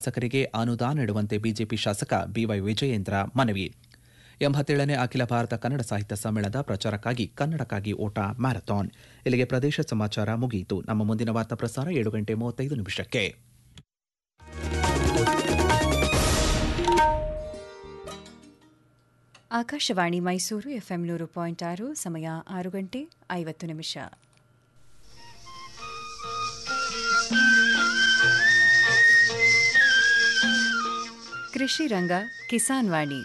ಚಿಕಿತ್ಸಕರಿಗೆ ಅನುದಾನ ನೀಡುವಂತೆ ಬಿಜೆಪಿ ಶಾಸಕ ಬಿವೈ ವಿಜಯೇಂದ್ರ ಮನವಿ ಎಂಬತ್ತೇಳನೇ ಅಖಿಲ ಭಾರತ ಕನ್ನಡ ಸಾಹಿತ್ಯ ಸಮ್ಮೇಳನದ ಪ್ರಚಾರಕ್ಕಾಗಿ ಕನ್ನಡಕ್ಕಾಗಿ ಓಟ ಮ್ಯಾರಥಾನ್ ಇಲ್ಲಿಗೆ ಪ್ರದೇಶ ಸಮಾಚಾರ ಮುಗಿಯಿತು ನಮ್ಮ ಮುಂದಿನ ವಾರ್ತಾ ಪ್ರಸಾರ ಏಳು ಗಂಟೆ ಮೂವತ್ತೈದು ನಿಮಿಷಕ್ಕೆ ಆಕಾಶವಾಣಿ ಮೈಸೂರು ಎಫ್ಎಂ ನೂರು ಪಾಯಿಂಟ್ ಆರು ಸಮಯ ಆರು ಗಂಟೆ ಐವತ್ತು ನಿಮಿಷ ಕೃಷಿ ರಂಗ ಕಿಸಾನ್ ವಾಣಿ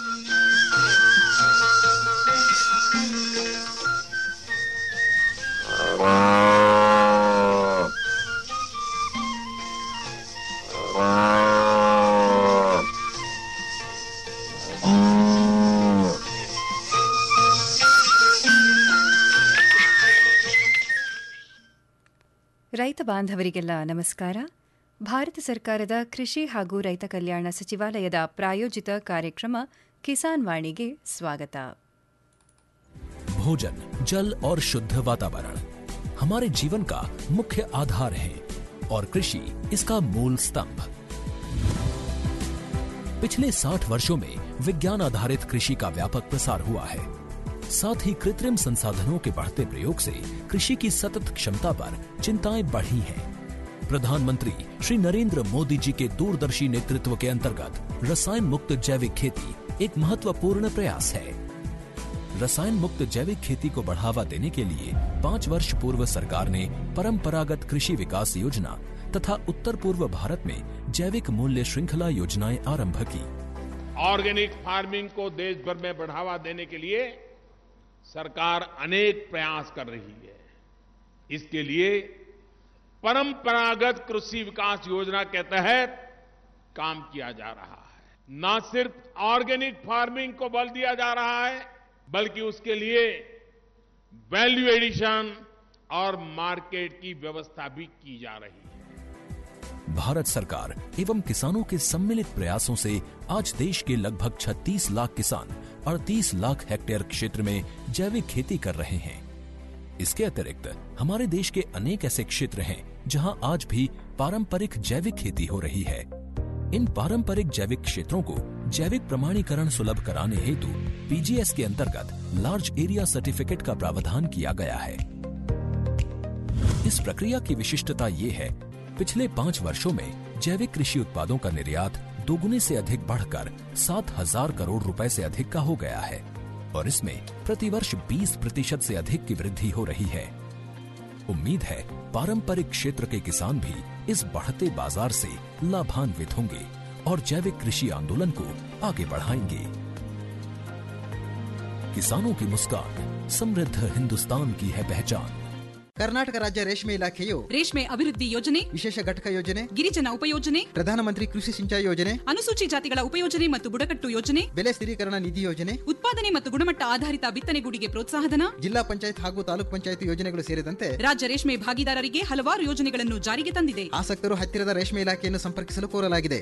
ರೈತ ಬಾಂಧವರಿಗೆಲ್ಲ ನಮಸ್ಕಾರ ಭಾರತ ಸರ್ಕಾರದ ಕೃಷಿ ಹಾಗೂ ರೈತ ಕಲ್ಯಾಣ ಸಚಿವಾಲಯದ ಪ್ರಾಯೋಜಿತ ಕಾರ್ಯಕ್ರಮ ಕಿಸಾನ್ ವಾಣಿಗೆ ಸ್ವಾಗತ भोजन जल और शुद्ध वातावरण हमारे जीवन का मुख्य आधार है और कृषि इसका मूल स्तंभ पिछले 60 वर्षों में विज्ञान आधारित कृषि का व्यापक प्रसार हुआ है साथ ही कृत्रिम संसाधनों के बढ़ते प्रयोग से कृषि की सतत क्षमता पर चिंताएं बढ़ी हैं प्रधानमंत्री श्री नरेंद्र मोदी जी के दूरदर्शी नेतृत्व के अंतर्गत रसायन मुक्त जैविक खेती एक महत्वपूर्ण प्रयास है रसायन मुक्त जैविक खेती को बढ़ावा देने के लिए पाँच वर्ष पूर्व सरकार ने परंपरागत कृषि विकास योजना तथा उत्तर पूर्व भारत में जैविक मूल्य श्रृंखला योजनाएं आरंभ की ऑर्गेनिक फार्मिंग को देश भर में बढ़ावा देने के लिए सरकार अनेक प्रयास कर रही है इसके लिए परंपरागत कृषि विकास योजना के तहत काम किया जा रहा है न सिर्फ ऑर्गेनिक फार्मिंग को बल दिया जा रहा है बल्कि उसके लिए वैल्यू एडिशन और मार्केट की व्यवस्था भी की जा रही है भारत सरकार एवं किसानों के सम्मिलित प्रयासों से आज देश के लगभग 36 लाख किसान 38 लाख हेक्टेयर क्षेत्र में जैविक खेती कर रहे हैं इसके अतिरिक्त हमारे देश के अनेक ऐसे क्षेत्र हैं जहां आज भी पारंपरिक जैविक खेती हो रही है इन पारंपरिक जैविक क्षेत्रों को जैविक प्रमाणीकरण सुलभ कराने हेतु पीजीएस के अंतर्गत लार्ज एरिया सर्टिफिकेट का प्रावधान किया गया है इस प्रक्रिया की विशिष्टता ये है पिछले पाँच वर्षों में जैविक कृषि उत्पादों का निर्यात दोगुने से अधिक बढ़कर सात हजार करोड़ रुपए से अधिक का हो गया है और इसमें प्रतिवर्ष 20 प्रतिशत से अधिक की वृद्धि हो रही है उम्मीद है पारंपरिक क्षेत्र के किसान भी इस बढ़ते बाजार से लाभान्वित होंगे और जैविक कृषि आंदोलन को आगे बढ़ाएंगे किसानों की मुस्कान समृद्ध हिंदुस्तान की है पहचान ಕರ್ನಾಟಕ ರಾಜ್ಯ ರೇಷ್ಮೆ ಇಲಾಖೆಯು ರೇಷ್ಮೆ ಅಭಿವೃದ್ಧಿ ಯೋಜನೆ ವಿಶೇಷ ಘಟಕ ಯೋಜನೆ ಗಿರಿಜನ ಉಪಯೋಜನೆ ಪ್ರಧಾನಮಂತ್ರಿ ಕೃಷಿ ಸಿಂಚಾಯಿ ಯೋಜನೆ ಅನುಸೂಚಿ ಜಾತಿಗಳ ಉಪಯೋಜನೆ ಮತ್ತು ಬುಡಕಟ್ಟು ಯೋಜನೆ ಬೆಲೆ ಸ್ಥಿರೀಕರಣ ನಿಧಿ ಯೋಜನೆ ಉತ್ಪಾದನೆ ಮತ್ತು ಗುಣಮಟ್ಟ ಆಧಾರಿತ ಬಿತ್ತನೆಗೂಡಿಗೆ ಪ್ರೋತ್ಸಾಹಧನ ಜಿಲ್ಲಾ ಪಂಚಾಯತ್ ಹಾಗೂ ತಾಲೂಕ್ ಪಂಚಾಯತ್ ಯೋಜನೆಗಳು ಸೇರಿದಂತೆ ರಾಜ್ಯ ರೇಷ್ಮೆ ಭಾಗಿದಾರರಿಗೆ ಹಲವಾರು ಯೋಜನೆಗಳನ್ನು ಜಾರಿಗೆ ತಂದಿದೆ ಆಸಕ್ತರು ಹತ್ತಿರದ ರೇಷ್ಮೆ ಇಲಾಖೆಯನ್ನು ಸಂಪರ್ಕಿಸಲು ಕೋರಲಾಗಿದೆ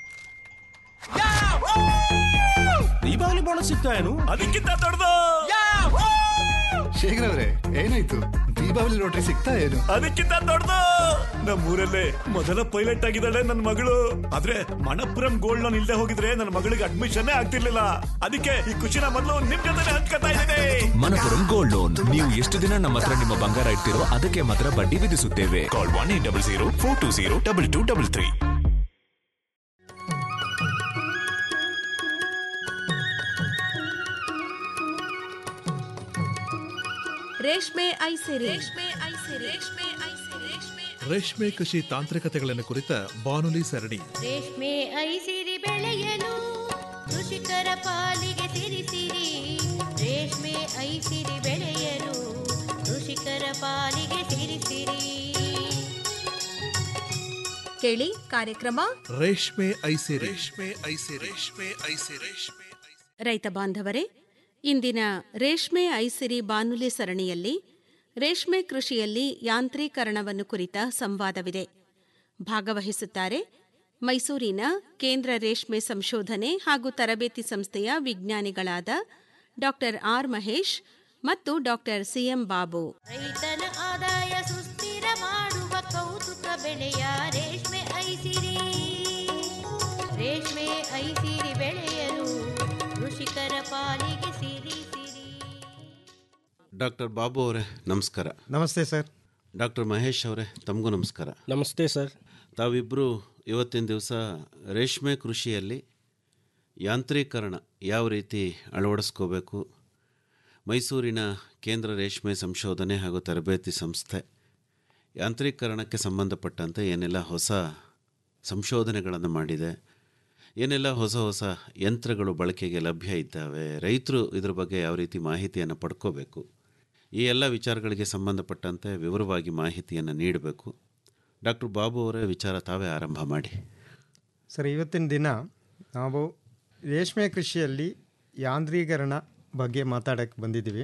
ದೀಪಾವಳಿ ಬೋನಸ್ ಸಿಗ್ತಾ ಏನು ಅದಕ್ಕಿಂತ ದೊಡ್ಡದು ಶೇಖರವ್ರೆ ಏನಾಯ್ತು ದೀಪಾವಳಿ ಲಾಟ್ರಿ ಸಿಗ್ತಾ ಏನು ಅದಕ್ಕಿಂತ ದೊಡ್ಡದು ನಮ್ಮೂರಲ್ಲೇ ಮೊದಲ ಪೈಲಟ್ ಆಗಿದ್ದಾಳೆ ನನ್ನ ಮಗಳು ಆದ್ರೆ ಮಣಪುರಂ ಗೋಲ್ಡ್ ಲೋನ್ ಇಲ್ದೆ ಹೋಗಿದ್ರೆ ನನ್ನ ಮಗಳಿಗೆ ಅಡ್ಮಿಷನ್ ಆಗ್ತಿರ್ಲಿಲ್ಲ ಅದಕ್ಕೆ ಈ ಖುಷಿನ ಮೊದಲು ನಿಮ್ ಜೊತೆ ಹಂಚ್ಕೊತಾ ಇದ್ದೇನೆ ಮನಪುರಂ ಗೋಲ್ಡ್ ಲೋನ್ ನೀವು ಎಷ್ಟು ದಿನ ನಮ್ಮ ಹತ್ರ ನಿಮ್ಮ ಬಂಗಾರ ಇಡ್ತಿರೋ ಅದಕ್ಕೆ ಮಾತ್ರ ಬಡ್ಡಿ ವಿಧಿಸುತ್ತೇವೆ call one eight double zero four two zero double two double three ರೇಷ್ಮೆ ಐಸಿರಿ ರೇಷ್ಮೆ ಐಸಿರಿ ರೇಷ್ಮೆ ಐಸಿರಿ ರೇಷ್ಮೆ ರೇಷ್ಮೆ ಕೃಷಿ ತಾಂತ್ರಿಕತೆಗಳನ್ನು ಕುರಿತ ಬಾನುಲಿ ಸರಣಿ ರೇಷ್ಮೆ ಐಸಿರಿ ಬೆಳೆಯಲು ಕೃಷಿಕರ ಪಾಲಿಗೆ ಸಿರಿಸಿರಿ ರೇಷ್ಮೆ ಐಸಿರಿ ಬೆಳೆಯಲು ಕೃಷಿಕರ ಪಾಲಿಗೆ ಸಿರಿಸಿರಿ ಕೇಳಿ ಕಾರ್ಯಕ್ರಮ ರೇಷ್ಮೆ ಐಸಿ ರೇಷ್ಮೆ ಐಸಿ ರೇಷ್ಮೆ ಐಸಿ ರೇಷ್ಮೆ ರೈತ ಬಾಂಧವರೇ ಇಂದಿನ ರೇಷ್ಮೆ ಐಸಿರಿ ಬಾನುಲಿ ಸರಣಿಯಲ್ಲಿ ರೇಷ್ಮೆ ಕೃಷಿಯಲ್ಲಿ ಯಾಂತ್ರೀಕರಣವನ್ನು ಕುರಿತ ಸಂವಾದವಿದೆ ಭಾಗವಹಿಸುತ್ತಾರೆ ಮೈಸೂರಿನ ಕೇಂದ್ರ ರೇಷ್ಮೆ ಸಂಶೋಧನೆ ಹಾಗೂ ತರಬೇತಿ ಸಂಸ್ಥೆಯ ವಿಜ್ಞಾನಿಗಳಾದ ಡಾ ಆರ್ ಮಹೇಶ್ ಮತ್ತು ಡಾ ಸಿಎಂ ಬಾಬು ರೈತನ ಆದಾಯ ಸುಸ್ಥಿರ ಮಾಡುವ ಕೌತುಕ ಬೆಳೆಯ ರೇಷ್ಮೆ ಐಸಿರಿ ಡಾಕ್ಟರ್ ಬಾಬು ಅವರೇ ನಮಸ್ಕಾರ ನಮಸ್ತೆ ಸರ್ ಡಾಕ್ಟರ್ ಮಹೇಶ್ ಅವರೇ ತಮಗೂ ನಮಸ್ಕಾರ ನಮಸ್ತೆ ಸರ್ ತಾವಿಬ್ಬರು ಇವತ್ತಿನ ದಿವಸ ರೇಷ್ಮೆ ಕೃಷಿಯಲ್ಲಿ ಯಾಂತ್ರೀಕರಣ ಯಾವ ರೀತಿ ಅಳವಡಿಸ್ಕೋಬೇಕು ಮೈಸೂರಿನ ಕೇಂದ್ರ ರೇಷ್ಮೆ ಸಂಶೋಧನೆ ಹಾಗೂ ತರಬೇತಿ ಸಂಸ್ಥೆ ಯಾಂತ್ರೀಕರಣಕ್ಕೆ ಸಂಬಂಧಪಟ್ಟಂತೆ ಏನೆಲ್ಲ ಹೊಸ ಸಂಶೋಧನೆಗಳನ್ನು ಮಾಡಿದೆ ಏನೆಲ್ಲ ಹೊಸ ಹೊಸ ಯಂತ್ರಗಳು ಬಳಕೆಗೆ ಲಭ್ಯ ಇದ್ದಾವೆ ರೈತರು ಇದ್ರ ಬಗ್ಗೆ ಯಾವ ರೀತಿ ಮಾಹಿತಿಯನ್ನು ಪಡ್ಕೋಬೇಕು ಈ ಎಲ್ಲ ವಿಚಾರಗಳಿಗೆ ಸಂಬಂಧಪಟ್ಟಂತೆ ವಿವರವಾಗಿ ಮಾಹಿತಿಯನ್ನು ನೀಡಬೇಕು ಡಾಕ್ಟರ್ ಬಾಬು ಅವರೇ ವಿಚಾರ ತಾವೇ ಆರಂಭ ಮಾಡಿ ಸರ್ ಇವತ್ತಿನ ದಿನ ನಾವು ರೇಷ್ಮೆ ಕೃಷಿಯಲ್ಲಿ ಯಾಂತ್ರೀಕರಣ ಬಗ್ಗೆ ಮಾತಾಡೋಕ್ಕೆ ಬಂದಿದ್ದೀವಿ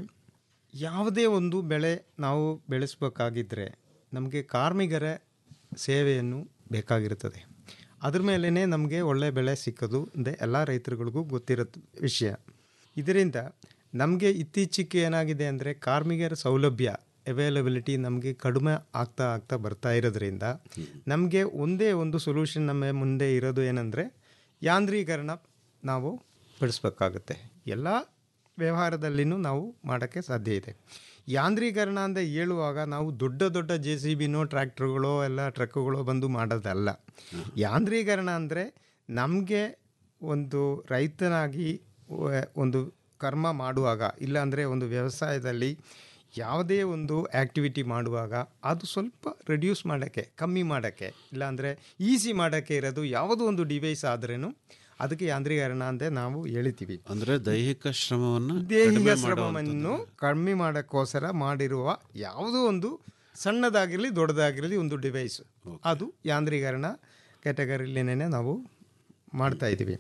ಯಾವುದೇ ಒಂದು ಬೆಳೆ ನಾವು ಬೆಳೆಸಬೇಕಾಗಿದ್ದರೆ ನಮಗೆ ಕಾರ್ಮಿಕರ ಸೇವೆಯನ್ನು ಬೇಕಾಗಿರುತ್ತದೆ ಅದ್ರ ಮೇಲೇ ನಮಗೆ ಒಳ್ಳೆ ಬೆಳೆ ಸಿಕ್ಕೋದು ಅಂದರೆ ಎಲ್ಲ ರೈತರುಗಳಿಗೂ ಗೊತ್ತಿರೋ ವಿಷಯ ಇದರಿಂದ ನಮಗೆ ಇತ್ತೀಚೆಗೆ ಏನಾಗಿದೆ ಅಂದರೆ ಕಾರ್ಮಿಕರ ಸೌಲಭ್ಯ ಅವೈಲಬಿಲಿಟಿ ನಮಗೆ ಕಡಿಮೆ ಆಗ್ತಾ ಆಗ್ತಾ ಬರ್ತಾ ಇರೋದ್ರಿಂದ ನಮಗೆ ಒಂದೇ ಒಂದು ಸೊಲ್ಯೂಷನ್ ನಮ್ಮ ಮುಂದೆ ಇರೋದು ಏನಂದರೆ ಯಾಂತ್ರೀಕರಣ ನಾವು ಬೆಳೆಸ್ಬೇಕಾಗುತ್ತೆ ಎಲ್ಲ ವ್ಯವಹಾರದಲ್ಲಿನೂ ನಾವು ಮಾಡೋಕ್ಕೆ ಸಾಧ್ಯ ಇದೆ ಯಾಂತ್ರೀಕರಣ ಅಂತ ಹೇಳುವಾಗ ನಾವು ದೊಡ್ಡ ದೊಡ್ಡ ಜೆ ಸಿ ಬಿನೋ ಟ್ರ್ಯಾಕ್ಟ್ರುಗಳೋ ಎಲ್ಲ ಟ್ರಕ್ಕುಗಳೋ ಬಂದು ಮಾಡೋದಲ್ಲ ಯಾಂತ್ರೀಕರಣ ಅಂದರೆ ನಮಗೆ ಒಂದು ರೈತನಾಗಿ ವ- ಒಂದು ಕರ್ಮ ಮಾಡುವಾಗ ಇಲ್ಲಾಂದರೆ ಒಂದು ವ್ಯವಸಾಯದಲ್ಲಿ ಯಾವುದೇ ಒಂದು ಆ್ಯಕ್ಟಿವಿಟಿ ಮಾಡುವಾಗ ಅದು ಸ್ವಲ್ಪ ರಿಡ್ಯೂಸ್ ಮಾಡೋಕ್ಕೆ ಕಮ್ಮಿ ಮಾಡೋಕ್ಕೆ ಇಲ್ಲಾಂದರೆ ಈಸಿ ಮಾಡೋಕ್ಕೆ ಇರೋದು ಯಾವುದೋ ಒಂದು ಡಿವೈಸ್ ಆದ್ರೂ ಅದಕ್ಕೆ ಯಾಂತ್ರೀಕರಣ ಅಂತ ನಾವು ಹೇಳ್ತೀವಿ ಅಂದರೆ ದೈಹಿಕ ಶ್ರಮವನ್ನು ದೈಹಿಕ ಕಡಿಮೆ ಶ್ರಮವನ್ನು ಕಡಿಮೆ ಮಾಡೋಕ್ಕೋಸ್ಕರ ಮಾಡಿರುವ ಯಾವುದೋ ಒಂದು ಸಣ್ಣದಾಗಿರಲಿ ದೊಡ್ಡದಾಗಿರಲಿ ಒಂದು ಡಿವೈಸ್ ಅದು ಯಾಂತ್ರೀಕರಣ ಕ್ಯಾಟಗರಿಲೇನೆ ನಾವು ಮಾಡ್ತಾ ಇದ್ದೀವಿ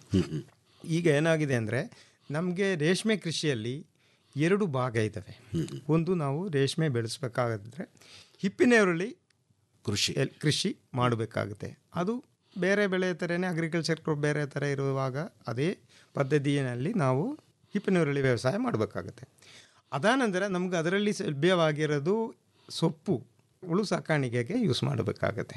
ಈಗ ಏನಾಗಿದೆ ಅಂದರೆ ನಮಗೆ ರೇಷ್ಮೆ ಕೃಷಿಯಲ್ಲಿ ಎರಡು ಭಾಗ ಇದ್ದಾವೆ ಒಂದು ನಾವು ರೇಷ್ಮೆ ಬೆಳೆಸ್ಬೇಕಾಗಿದ್ರೆ ಹಿಪ್ಪಿನೇರುಳಿ ಕೃಷಿ ಕೃಷಿ ಮಾಡಬೇಕಾಗುತ್ತೆ ಅದು ಬೇರೆ ಬೆಳೆ ಥರನೇ ಅಗ್ರಿಕಲ್ಚರ್ ಬೇರೆ ಥರ ಇರುವಾಗ ಅದೇ ಪದ್ಧತಿಯಲ್ಲಿ ನಾವು ಹಿಪ್ಪಿನೇರುಳಿ ವ್ಯವಸಾಯ ಮಾಡಬೇಕಾಗುತ್ತೆ ಅದಾನಂತರ ನಮ್ಗೆ ಅದರಲ್ಲಿ ಲಭ್ಯವಾಗಿರೋದು ಸೊಪ್ಪು ಹುಳು ಸಾಕಾಣಿಕೆಗೆ ಯೂಸ್ ಮಾಡಬೇಕಾಗತ್ತೆ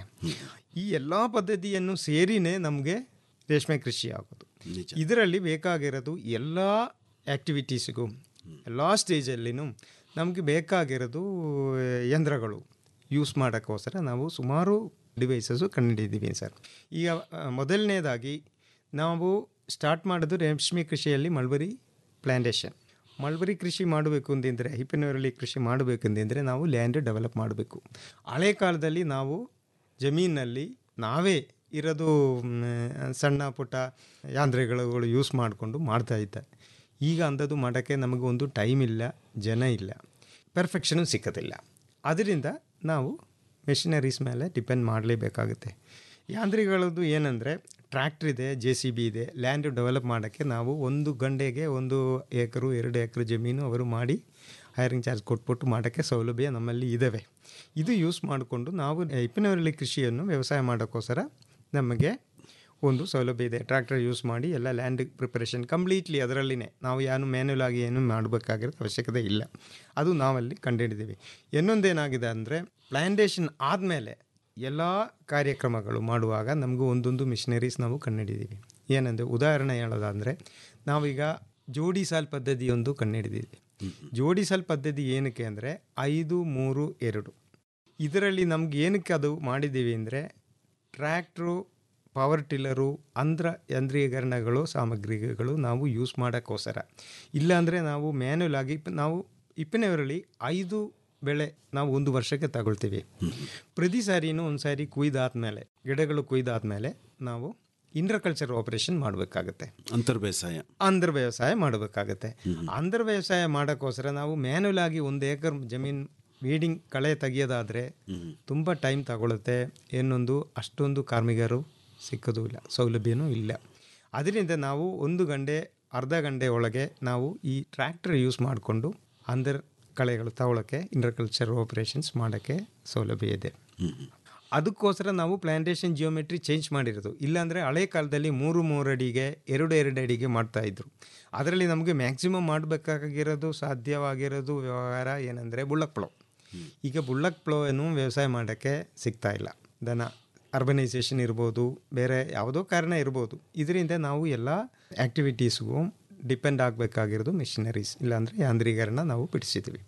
ಈ ಎಲ್ಲ ಪದ್ಧತಿಯನ್ನು ಸೇರಿನೇ ನಮಗೆ ರೇಷ್ಮೆ ಕೃಷಿ ಆಗೋದು ಇದರಲ್ಲಿ ಬೇಕಾಗಿರೋದು ಎಲ್ಲ ಆ್ಯಕ್ಟಿವಿಟೀಸಿಗೂ ಎಲ್ಲ ಸ್ಟೇಜಲ್ಲಿನೂ ನಮಗೆ ಬೇಕಾಗಿರೋದು ಯಂತ್ರಗಳು ಯೂಸ್ ಮಾಡೋಕ್ಕೋಸ್ಕರ ನಾವು ಸುಮಾರು ಡಿವೈಸಸ್ಸು ಕಂಡುಹಿಡಿದ್ದೀವಿ ಸರ್ ಈಗ ಆ, ಮೊದಲನೇದಾಗಿ ನಾವು ಸ್ಟಾರ್ಟ್ ಮಾಡೋದು ರೇಷ್ಮೆ ಕೃಷಿಯಲ್ಲಿ ಮಲ್ಬರಿ ಪ್ಲ್ಯಾಂಟೇಷನ್ ಮಲ್ಬರಿ ಕೃಷಿ ಮಾಡಬೇಕು ಅಂದಿದ್ರೆ ಹಿಪ್ಪಿನವರಲ್ಲಿ ಕೃಷಿ ಮಾಡಬೇಕು ಅಂದಿದ್ರೆ ನಾವು ಲ್ಯಾಂಡ್ ಡೆವಲಪ್ ಮಾಡಬೇಕು ಹಳೆ ಕಾಲದಲ್ಲಿ ನಾವು ಜಮೀನಲ್ಲಿ ನಾವೇ ಇರೋದು ಮ್, ಸಣ್ಣ ಪುಟ್ಟ ಯಾಂತ್ರಿಗಳು ಯೂಸ್ ಮಾಡಿಕೊಂಡು ಮಾಡ್ತಾ ಇದ್ದೆ ಈಗ ಅಂಥದ್ದು ಮಾಡೋಕ್ಕೆ ನಮಗೆ ಒಂದು ಟೈಮ್ ಇಲ್ಲ ಜನ ಇಲ್ಲ ಪರ್ಫೆಕ್ಷನು ಸಿಕ್ಕೋದಿಲ್ಲ ಅದರಿಂದ ನಾವು ಮೆಷಿನರೀಸ್ ಮೇಲೆ ಡಿಪೆಂಡ್ ಮಾಡಲೇಬೇಕಾಗುತ್ತೆ ಯಾಂತ್ರಿಗಳದ್ದು ಏನಂದರೆ ಟ್ರ್ಯಾಕ್ಟ್ರ್ ಇದೆ ಜೆ ಸಿ ಬಿ ಇದೆ ಲ್ಯಾಂಡ್ ಡೆವಲಪ್ ಮಾಡೋಕ್ಕೆ ನಾವು ಒಂದು ಗಂಟೆಗೆ ಒಂದು ಏಕರು ಎರಡು ಎಕರೆ ಜಮೀನು ಅವರು ಮಾಡಿ ಹೈರಿಂಗ್ ಚಾರ್ಜ್ ಕೊಟ್ಬಿಟ್ಟು ಮಾಡೋಕ್ಕೆ ಸೌಲಭ್ಯ ನಮ್ಮಲ್ಲಿ ಇದ್ದಾವೆ ಇದು ಯೂಸ್ ಮಾಡಿಕೊಂಡು ನಾವು ಹಿಪ್ಪಿನವರಲ್ಲಿ ಕೃಷಿಯನ್ನು ವ್ಯವಸಾಯ ಮಾಡೋಕ್ಕೋಸ್ಕರ ನಮಗೆ ಒಂದು ಸೌಲಭ್ಯ ಇದೆ ಟ್ರ್ಯಾಕ್ಟರ್ ಯೂಸ್ ಮಾಡಿ ಎಲ್ಲ ಲ್ಯಾಂಡ್ ಪ್ರಿಪರೇಷನ್ ಕಂಪ್ಲೀಟ್ಲಿ ಅದರಲ್ಲಿನೇ ನಾವು ಏನು ಮ್ಯಾನ್ಯಲ್ ಆಗಿ ಏನು ಮಾಡಬೇಕಾಗಿರೋ ಅವಶ್ಯಕತೆ ಇಲ್ಲ ಅದು ನಾವಲ್ಲಿ ಕಂಡುಹಿಡಿದೀವಿ ಇನ್ನೊಂದೇನಾಗಿದೆ ಅಂದರೆ ಪ್ಲ್ಯಾಂಟೇಷನ್ ಆದಮೇಲೆ ಎಲ್ಲ ಕಾರ್ಯಕ್ರಮಗಳು ಮಾಡುವಾಗ ನಮಗೂ ಒಂದೊಂದು ಮಿಷನರೀಸ್ ನಾವು ಕಂಡುಹಿಡಿದೀವಿ ಏನಂದರೆ ಉದಾಹರಣೆ ಹೇಳೋದಾದರೆ ನಾವೀಗ ಜೋಡಿ ಸಾಲ್ ಪದ್ಧತಿಯೊಂದು ಕಂಡುಹಿಡಿದಿದ್ವಿ ಜೋಡಿ ಸಾಲ್ ಪದ್ಧತಿ ಏನಕ್ಕೆ ಅಂದರೆ ಐದು ಮೂರು ಎರಡು ಇದರಲ್ಲಿ ನಮ್ಗೆ ಏನಕ್ಕೆ ಅದು ಮಾಡಿದ್ದೀವಿ ಅಂದರೆ ಟ್ರ್ಯಾಕ್ಟ್ರು ಪವರ್ ಟಿಲ್ಲರು ಅಂದ್ರ ಯಂತ್ರೀಕರಣಗಳು ಸಾಮಗ್ರಿಗಳು ನಾವು ಯೂಸ್ ಮಾಡೋಕ್ಕೋಸ್ಕರ ಇಲ್ಲಾಂದರೆ ನಾವು ಮ್ಯಾನ್ಯಲ್ ಆಗಿ ಇಪ್- ನಾವು ಇಪ್ಪಿನವರಲ್ಲಿ ಐದು ಬೆಳೆ ನಾವು ಒಂದು ವರ್ಷಕ್ಕೆ ತಗೊಳ್ತೀವಿ ಪ್ರತಿ ಸಾರಿನೂ ಒಂದು ಸಾರಿ ಕುಯ್ದಾದ್ಮೇಲೆ ಗಿಡಗಳು ಕುಯ್ದಾದ್ಮೇಲೆ ನಾವು ಇಂಟರ್ಕಲ್ಚರ್ ಆಪರೇಷನ್ ಮಾಡಬೇಕಾಗತ್ತೆ ಅಂತರ್ ಬೇಸಾಯ ಅಂದ್ರ ವ್ಯವಸಾಯ ಮಾಡಬೇಕಾಗತ್ತೆ ಅಂದ್ರ ವ್ಯವಸಾಯ ಮಾಡೋಕ್ಕೋಸ್ಕರ ನಾವು ಮ್ಯಾನ್ಯಲ್ ಆಗಿ ಒಂದು ಏಕರ್ ಜಮೀನು ವೀಡಿಂಗ್ ಕಳೆ ತೆಗಿಯೋದಾದರೆ ತುಂಬ ಟೈಮ್ ತಗೊಳುತ್ತೆ ಇನ್ನೊಂದು ಅಷ್ಟೊಂದು ಕಾರ್ಮಿಕರು ಸಿಕ್ಕೋದು ಇಲ್ಲ ಸೌಲಭ್ಯನೂ ಇಲ್ಲ ಅದರಿಂದ ನಾವು ಒಂದು ಗಂಟೆ ಅರ್ಧ ಗಂಟೆ ಒಳಗೆ ನಾವು ಈ ಟ್ರ್ಯಾಕ್ಟರ್ ಯೂಸ್ ಮಾಡಿಕೊಂಡು ಅಂದರ್ ಕಳೆಗಳು ತಗೊಳ್ಳೋಕ್ಕೆ ಇಂಟರ್ಕಲ್ಚರ್ ಆಪರೇಷನ್ಸ್ ಮಾಡೋಕ್ಕೆ ಸೌಲಭ್ಯ ಇದೆ ಅದಕ್ಕೋಸ್ಕರ ನಾವು ಪ್ಲಾಂಟೇಶನ್ ಜಿಯೋಮೆಟ್ರಿ ಚೇಂಜ್ ಮಾಡಿರೋದು ಇಲ್ಲಾಂದರೆ ಹಳೆ ಕಾಲದಲ್ಲಿ ಮೂರು ಮೂರು ಅಡಿಗೆ ಎರಡು ಎರಡು ಅಡಿಗೆ ಮಾಡ್ತಾಯಿದ್ರು ಅದರಲ್ಲಿ ನಮಗೆ ಮ್ಯಾಕ್ಸಿಮಮ್ ಮಾಡಬೇಕಾಗಿರೋದು ಸಾಧ್ಯವಾಗಿರೋದು ವ್ಯವಹಾರ ಏನಂದರೆ ಬುಳ್ಳಕ್ ಪ್ಲೋ ಈಗ ಬುಳ್ಳಕ್ ಪ್ಲೋವನ್ನು ವ್ಯವಸಾಯ ಮಾಡೋಕ್ಕೆ ಸಿಗ್ತಾ ಇಲ್ಲ ದನ ಅರ್ಬನೈಸೇಷನ್ ಇರ್ಬೋದು ಬೇರೆ ಯಾವುದೋ ಕಾರಣ ಇರ್ಬೋದು ಇದರಿಂದ ನಾವು ಎಲ್ಲ ಆ್ಯಕ್ಟಿವಿಟೀಸ್ಗೂ ಡಿಪೆಂಡ್ ಆಗಬೇಕಾಗಿರೋದು ಮಿಷನರೀಸ್ ಇಲ್ಲಾಂದರೆ ಯಾಂತ್ರೀಕರಣ ನಾವು ಬಿಡಿಸಿದ್ವಿ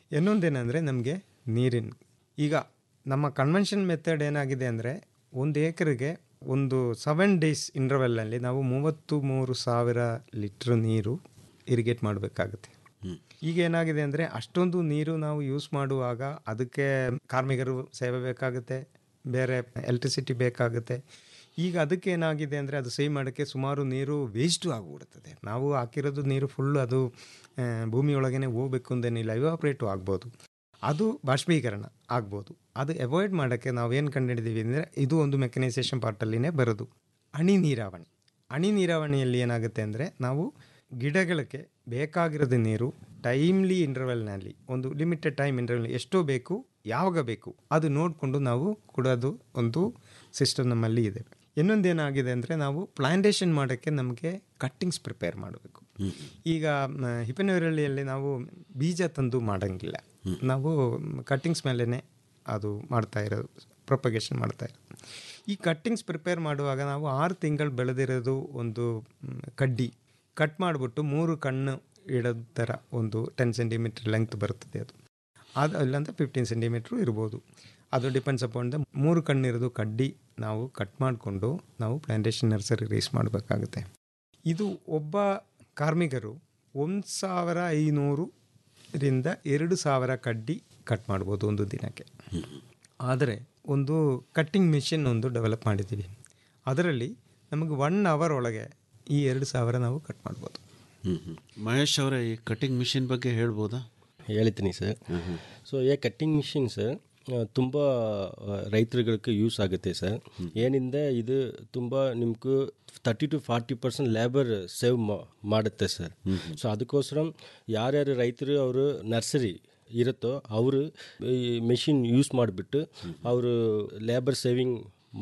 ಇನ್ನೊಂದೇನೆಂದರೆ ನಮಗೆ ನೀರಿನ ಈಗ ನಮ್ಮ ಕನ್ವೆನ್ಷನ್ ಮೆಥಡ್ ಏನಾಗಿದೆ ಅಂದರೆ ಒಂದು ಏಕರಿಗೆ ಒಂದು ಸೆವೆನ್ ಡೇಸ್ ಇಂಟರ್ವೆಲ್ನಲ್ಲಿ ನಾವು ಮೂವತ್ತು ಮೂರು ಸಾವಿರ ಲೀಟ್ರ್ ನೀರು ಇರಿಗೇಟ್ ಮಾಡಬೇಕಾಗುತ್ತೆ ಈಗ ಏನಾಗಿದೆ ಅಂದರೆ ಅಷ್ಟೊಂದು ನೀರು ನಾವು ಯೂಸ್ ಮಾಡುವಾಗ ಅದಕ್ಕೆ ಕಾರ್ಮಿಕರು ಸೇವೆ ಬೇಕಾಗುತ್ತೆ ಬೇರೆ ಎಲೆಕ್ಟ್ರಿಸಿಟಿ ಬೇಕಾಗುತ್ತೆ ಈಗ ಅದಕ್ಕೆ ಏನಾಗಿದೆ ಅಂದರೆ ಅದು ಸೇವ್ ಮಾಡೋಕ್ಕೆ ಸುಮಾರು ನೀರು ವೇಸ್ಟು ಆಗಿಬಿಡ್ತದೆ ನಾವು ಹಾಕಿರೋದು ನೀರು ಫುಲ್ ಅದು ಆ, ಭೂಮಿಯೊಳಗನೆ ಹೋಗ್ಬೇಕು ಅಂದೇನಿಲ್ಲ ಇವಾಪ್ರೇಟು ಆಗ್ಬೋದು ಅದು ಬಾಷ್ಪೀಕರಣ ಆಗ್ಬೋದು ಅದು ಅವಾಯ್ಡ್ ಮಾಡೋಕ್ಕೆ ನಾವೇನು ಕಂಡುಹಿಡಿದೀವಿ ಅಂದರೆ ಇದು ಒಂದು ಮೆಕನೈಸೇಷನ್ ಪಾರ್ಟಲ್ಲಿನೇ ಬರೋದು ಹನಿ ನೀರಾವರಿ ಹನಿ ನೀರಾವರಿಯಲ್ಲಿ ಏನಾಗುತ್ತೆ ಅಂದರೆ ನಾವು ಗಿಡಗಳಿಗೆ ಬೇಕಾಗಿರೋದು ನೀರು ಟೈಮ್ಲಿ ಇಂಟರ್ವೆಲ್ನಲ್ಲಿ ಒಂದು ಲಿಮಿಟೆಡ್ ಟೈಮ್ ಇಂಟರ್ವೆಲ್ ಎಷ್ಟೋ ಬೇಕು ಯಾವಾಗ ಬೇಕು ಅದು ನೋಡಿಕೊಂಡು ನಾವು ಕೊಡೋದು ಒಂದು ಸಿಸ್ಟಮ್ ನಮ್ಮಲ್ಲಿ ಇದೆ ಇನ್ನೊಂದೇನಾಗಿದೆ ಅಂದರೆ ನಾವು ಪ್ಲಾಂಟೇಷನ್ ಮಾಡೋಕ್ಕೆ ನಮಗೆ ಕಟ್ಟಿಂಗ್ಸ್ ಪ್ರಿಪೇರ್ ಮಾಡಬೇಕು ಈಗ ಹಿಪನೂರಳ್ಳಿಯಲ್ಲಿ ನಾವು ಬೀಜ ತಂದು ಮಾಡೋಂಗಿಲ್ಲ ನಾವು ಕಟ್ಟಿಂಗ್ಸ್ ಮೇಲೇ ಅದು ಮಾಡ್ತಾ ಇರೋದು ಪ್ರೊಪಗೇಷನ್ ಮಾಡ್ತಾ ಇರೋದು ಈ ಕಟ್ಟಿಂಗ್ಸ್ ಪ್ರಿಪೇರ್ ಮಾಡುವಾಗ ನಾವು ಆರು ತಿಂಗಳು ಬೆಳೆದಿರೋದು ಒಂದು ಮ್, ಕಡ್ಡಿ ಕಟ್ ಮಾಡಿಬಿಟ್ಟು ಮೂರು ಕಣ್ಣು ಇಡೋದು ಥರ ಒಂದು ಟೆನ್ ಸೆಂಟಿಮೀಟ್ರ್ ಲೆಂತ್ ಬರ್ತದೆ ಅದು ಅದು ಇಲ್ಲಾಂದ್ರೆ ಫಿಫ್ಟೀನ್ ಸೆಂಟಿಮೀಟ್ರು ಇರ್ಬೋದು ಅದು ಡಿಪೆಂಡ್ಸ್ ಅಪಾನ್ ದ ಮೂರು ಕಣ್ಣಿರೋದು ಕಡ್ಡಿ ನಾವು ಕಟ್ ಮಾಡಿಕೊಂಡು ನಾವು ಪ್ಲಾಂಟೇಶನ್ ನರ್ಸರಿ ರೇಸ್ ಮಾಡಬೇಕಾಗುತ್ತೆ ಇದು ಒಬ್ಬ ಕಾರ್ಮಿಕರು ಒಂದು ಸಾವಿರ ಐನೂರರಿಂದ ಎರಡು ಸಾವಿರ ಕಡ್ಡಿ ಕಟ್ ಮಾಡ್ಬೋದು ಒಂದು ದಿನಕ್ಕೆ ಆದರೆ ಒಂದು ಕಟ್ಟಿಂಗ್ ಮಿಷಿನ್ ಒಂದು ಡೆವಲಪ್ ಮಾಡಿದ್ದೀವಿ ಅದರಲ್ಲಿ ನಮಗೆ ಒನ್ ಅವರ್ ಒಳಗೆ ಈ ಎರಡು ಸಾವಿರ ನಾವು ಕಟ್ ಮಾಡ್ಬೋದು ಹ್ಮ್ ಹ್ಮ್. ಮಹೇಶ್ ಅವರೇ ಈ ಕಟಿಂಗ್ ಮಿಷಿನ್ ಬಗ್ಗೆ ಹೇಳ್ಬೋದಾ ಹೇಳ್ತೀನಿ ಸರ್ ಸೊ ಈ ಕಟ್ಟಿಂಗ್ ಮಿಷಿನ್ ಸರ್ ತುಂಬ ರೈತರುಗಳಿಗೆ ಯೂಸ್ ಆಗುತ್ತೆ ಸರ್ ಏನಿಂದ ಇದು ತುಂಬ ನಿಮ್ಗೆ thirty to forty percent labour save ಮಾಡುತ್ತೆ ಸರ್ ಸೊ ಅದಕ್ಕೋಸ್ಕರ ಯಾರ್ಯಾರು ರೈತರು ಅವರು ನರ್ಸರಿ ಇರುತ್ತೋ ಅವರು ಈ ಮೆಷಿನ್ ಯೂಸ್ ಮಾಡಿಬಿಟ್ಟು ಅವರು ಲೇಬರ್ ಸೇವಿಂಗ್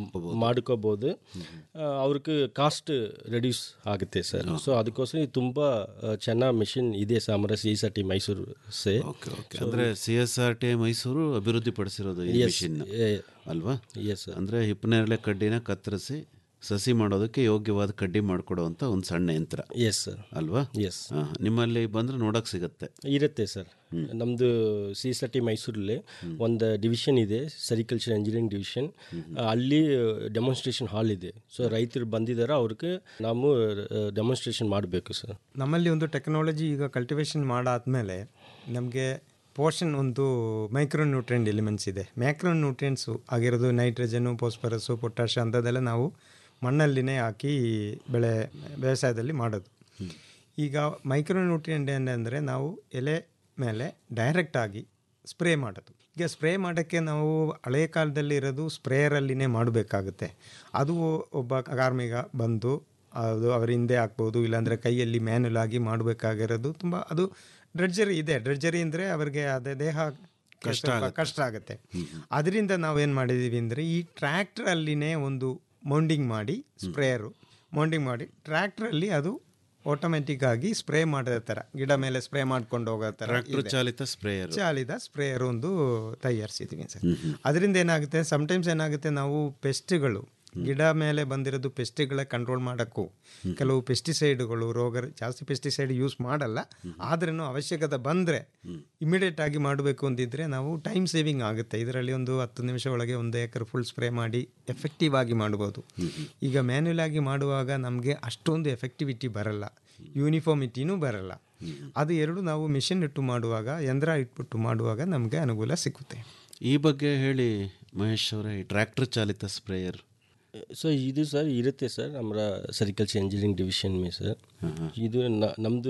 ಮಾಡ್ಕೋಬೋದು ಅವ್ರಿಗೆ ಕಾಸ್ಟ್ ರೆಡ್ಯೂಸ್ ಆಗುತ್ತೆ ಸರ್ ಸೊ ಅದಕ್ಕೋಸ್ಕರ ಇದು ತುಂಬ ಚೆನ್ನಾಗಿ ಮಿಷಿನ್ ಇದೆ ಸಾಮರ ಸಿ ಟಿ ಮೈಸೂರು ಸೇ ಅಂದ್ರೆ C S R T Mysuru ಅಭಿವೃದ್ಧಿ ಪಡಿಸಿರೋದು ಈ Yes, ಮಿಷಿನ್ eh, ಅಲ್ವಾ yes, sir. ಅಂದ್ರೆ ಹಿಪ್ಪನೇರಳೆ ಕಡ್ಡಿನ ಕತ್ತರಿಸಿ ಸಸಿ ಮಾಡೋದಕ್ಕೆ ಯೋಗ್ಯವಾದ ಕಡ್ಡಿ ಮಾಡಿಕೊಡುವಂಥ ಒಂದು ಸಣ್ಣ ಯಂತ್ರ ಎಸ್ ಸರ್ ಅಲ್ವಾ ಎಸ್ ಹಾ, ನಿಮ್ಮಲ್ಲಿ ಬಂದ್ರೆ ನೋಡಕ್ ಸಿಗತ್ತೆ ಇರುತ್ತೆ ಸರ್ ನಮ್ಮದು ಸಿ ಎಸ್ ಟಿ ಮೈಸೂರಲ್ಲಿ ಒಂದು ಡಿವಿಷನ್ ಇದೆ ಸೆರಿಕಲ್ಚರ್ ಇಂಜಿನಿಯರಿಂಗ್ ಡಿವಿಷನ್ ಅಲ್ಲಿ ಡೆಮಾನ್ಸ್ಟ್ರೇಷನ್ ಹಾಲ್ ಇದೆ ಸೊ ರೈತರು ಬಂದಿದ್ದಾರೆ ಅವ್ರಿಗೆ ನಾವು ಡೆಮಾನ್ಸ್ಟ್ರೇಷನ್ ಮಾಡಬೇಕು ಸರ್ ನಮ್ಮಲ್ಲಿ ಒಂದು ಟೆಕ್ನಾಲಜಿ ಈಗ ಕಲ್ಟಿವೇಷನ್ ಮಾಡಾದ್ಮೇಲೆ ನಮಗೆ ಪೋರ್ಷನ್ ಒಂದು ಮೈಕ್ರೋ ನ್ಯೂಟ್ರಿಯೆಂಟ್ ಎಲಿಮೆಂಟ್ಸ್ ಇದೆ ಮ್ಯಾಕ್ರೋ ನ್ಯೂಟ್ರಿಯೆಂಟ್ಸು ಆಗಿರೋದು ನೈಟ್ರೋಜನು ಫಾಸ್ಫರಸ್ಸು ಪೊಟ್ಯಾಷ್ ಅಂಥದ್ದೆಲ್ಲ ನಾವು ಮಣ್ಣಲ್ಲಿನೇ ಹಾಕಿ ಬೆಳೆ ವ್ಯವಸಾಯದಲ್ಲಿ ಮಾಡೋದು ಈಗ ಮೈಕ್ರೋ ನ್ಯೂಟ್ರಿಯೆಂಟ್ ಏನಂದರೆ ನಾವು ಎಲೆ ಮೇಲೆ ಡೈರೆಕ್ಟಾಗಿ ಸ್ಪ್ರೇ ಮಾಡೋದು ಈಗ ಸ್ಪ್ರೇ ಮಾಡೋಕ್ಕೆ ನಾವು ಹಳೆಯ ಕಾಲದಲ್ಲಿ ಇರೋದು ಸ್ಪ್ರೇಯರಲ್ಲಿನೇ ಮಾಡಬೇಕಾಗುತ್ತೆ ಅದು ಒಬ್ಬ ಕಾರ್ಮಿಕ ಬಂದು ಅದು ಅವರ ಹಿಂದೆ ಹಾಕ್ಬೋದು ಇಲ್ಲಾಂದರೆ ಕೈಯಲ್ಲಿ ಮ್ಯಾನ್ಯಲ್ ಆಗಿ ಮಾಡಬೇಕಾಗಿರೋದು ತುಂಬ ಅದು ಡ್ರೆಡ್ಜರಿ ಇದೆ ಡ್ರೆಡ್ಜರಿ ಅಂದರೆ ಅವರಿಗೆ ಅದೇ ದೇಹ ಕಷ್ಟ ಸ್ವಲ್ಪ ಆಗುತ್ತೆ. ಕಷ್ಟ ಆಗುತ್ತೆ ಅದರಿಂದ ನಾವೇನು ಮಾಡಿದ್ದೀವಿ ಅಂದರೆ ಈ ಟ್ರ್ಯಾಕ್ಟ್ರಲ್ಲಿನೇ ಒಂದು ಮೌಂಡಿಂಗ್ ಮಾಡಿ ಸ್ಪ್ರೇಯರು ಮೌಂಡಿಂಗ್ ಮಾಡಿ ಟ್ರ್ಯಾಕ್ಟ್ರಲ್ಲಿ ಅದು ಆಟೋಮೆಟಿಕ್ ಆಗಿ ಸ್ಪ್ರೇ ಮಾಡೋ ಥರ ಗಿಡ ಮೇಲೆ ಸ್ಪ್ರೇ ಮಾಡ್ಕೊಂಡು ಹೋಗೋ ಥರ ಟ್ರ್ಯಾಕ್ಟರ್ ಇದೆ. ಚಾಲಿತ ಸ್ಪ್ರೇಯರ್ ಚಾಲಿತ ಸ್ಪ್ರೇಯರ್ ಒಂದು ತಯಾರಿಸಿದ್ದೀವಿ ಸರ್ ಅದರಿಂದ ಏನಾಗುತ್ತೆ ಸಮ್ಟೈಮ್ಸ್ ಏನಾಗುತ್ತೆ ನಾವು ಪೆಸ್ಟ್ಗಳು ಗಿಡ ಮೇಲೆ ಬಂದಿರೋದು ಪೆಸ್ಟಿಗಳ ಕಂಟ್ರೋಲ್ ಮಾಡೋಕ್ಕೂ ಕೆಲವು ಪೆಸ್ಟಿಸೈಡ್ಗಳು ರೋಗ ಜಾಸ್ತಿ ಪೆಸ್ಟಿಸೈಡ್ ಯೂಸ್ ಮಾಡಲ್ಲ ಆದ್ರೂ ಅವಶ್ಯಕತೆ ಬಂದರೆ ಇಮಿಡಿಯೇಟ್ ಆಗಿ ಮಾಡಬೇಕು ಅಂದಿದ್ರೆ ನಾವು ಟೈಮ್ ಸೇವಿಂಗ್ ಆಗುತ್ತೆ ಇದರಲ್ಲಿ ಒಂದು ಹತ್ತು ನಿಮಿಷ ಒಳಗೆ ಒಂದು ಏಕರ್ ಫುಲ್ ಸ್ಪ್ರೇ ಮಾಡಿ ಎಫೆಕ್ಟಿವ್ ಆಗಿ ಮಾಡ್ಬೋದು ಈಗ ಮ್ಯಾನ್ಯುಯಲ್ ಆಗಿ ಮಾಡುವಾಗ ನಮಗೆ ಅಷ್ಟೊಂದು ಎಫೆಕ್ಟಿವಿಟಿ ಬರಲ್ಲ ಯೂನಿಫಾರ್ಮಿಟಿನೂ ಬರಲ್ಲ ಅದು ಎರಡು ನಾವು ಮಿಷಿನ್ ಇಟ್ಟು ಮಾಡುವಾಗ ಯಂತ್ರ ಇಟ್ಬಿಟ್ಟು ಮಾಡುವಾಗ ನಮಗೆ ಅನುಕೂಲ ಸಿಗುತ್ತೆ ಈ ಬಗ್ಗೆ ಹೇಳಿ ಮಹೇಶ್ ಅವರೇ ಈ ಟ್ರ್ಯಾಕ್ಟರ್ ಚಾಲಿತ ಸ್ಪ್ರೇಯರ್ ಸೊ ಇದು ಸರ್ ಇರುತ್ತೆ ಸರ್ ನಮ್ಮ ಸೆರಿಕಲ್ಚರ್ ಇಂಜಿನಿಯರಿಂಗ್ ಡಿವಿಷನ್ ಮೇ ಸರ್ ಇದು ನ- ನಮ್ಮದು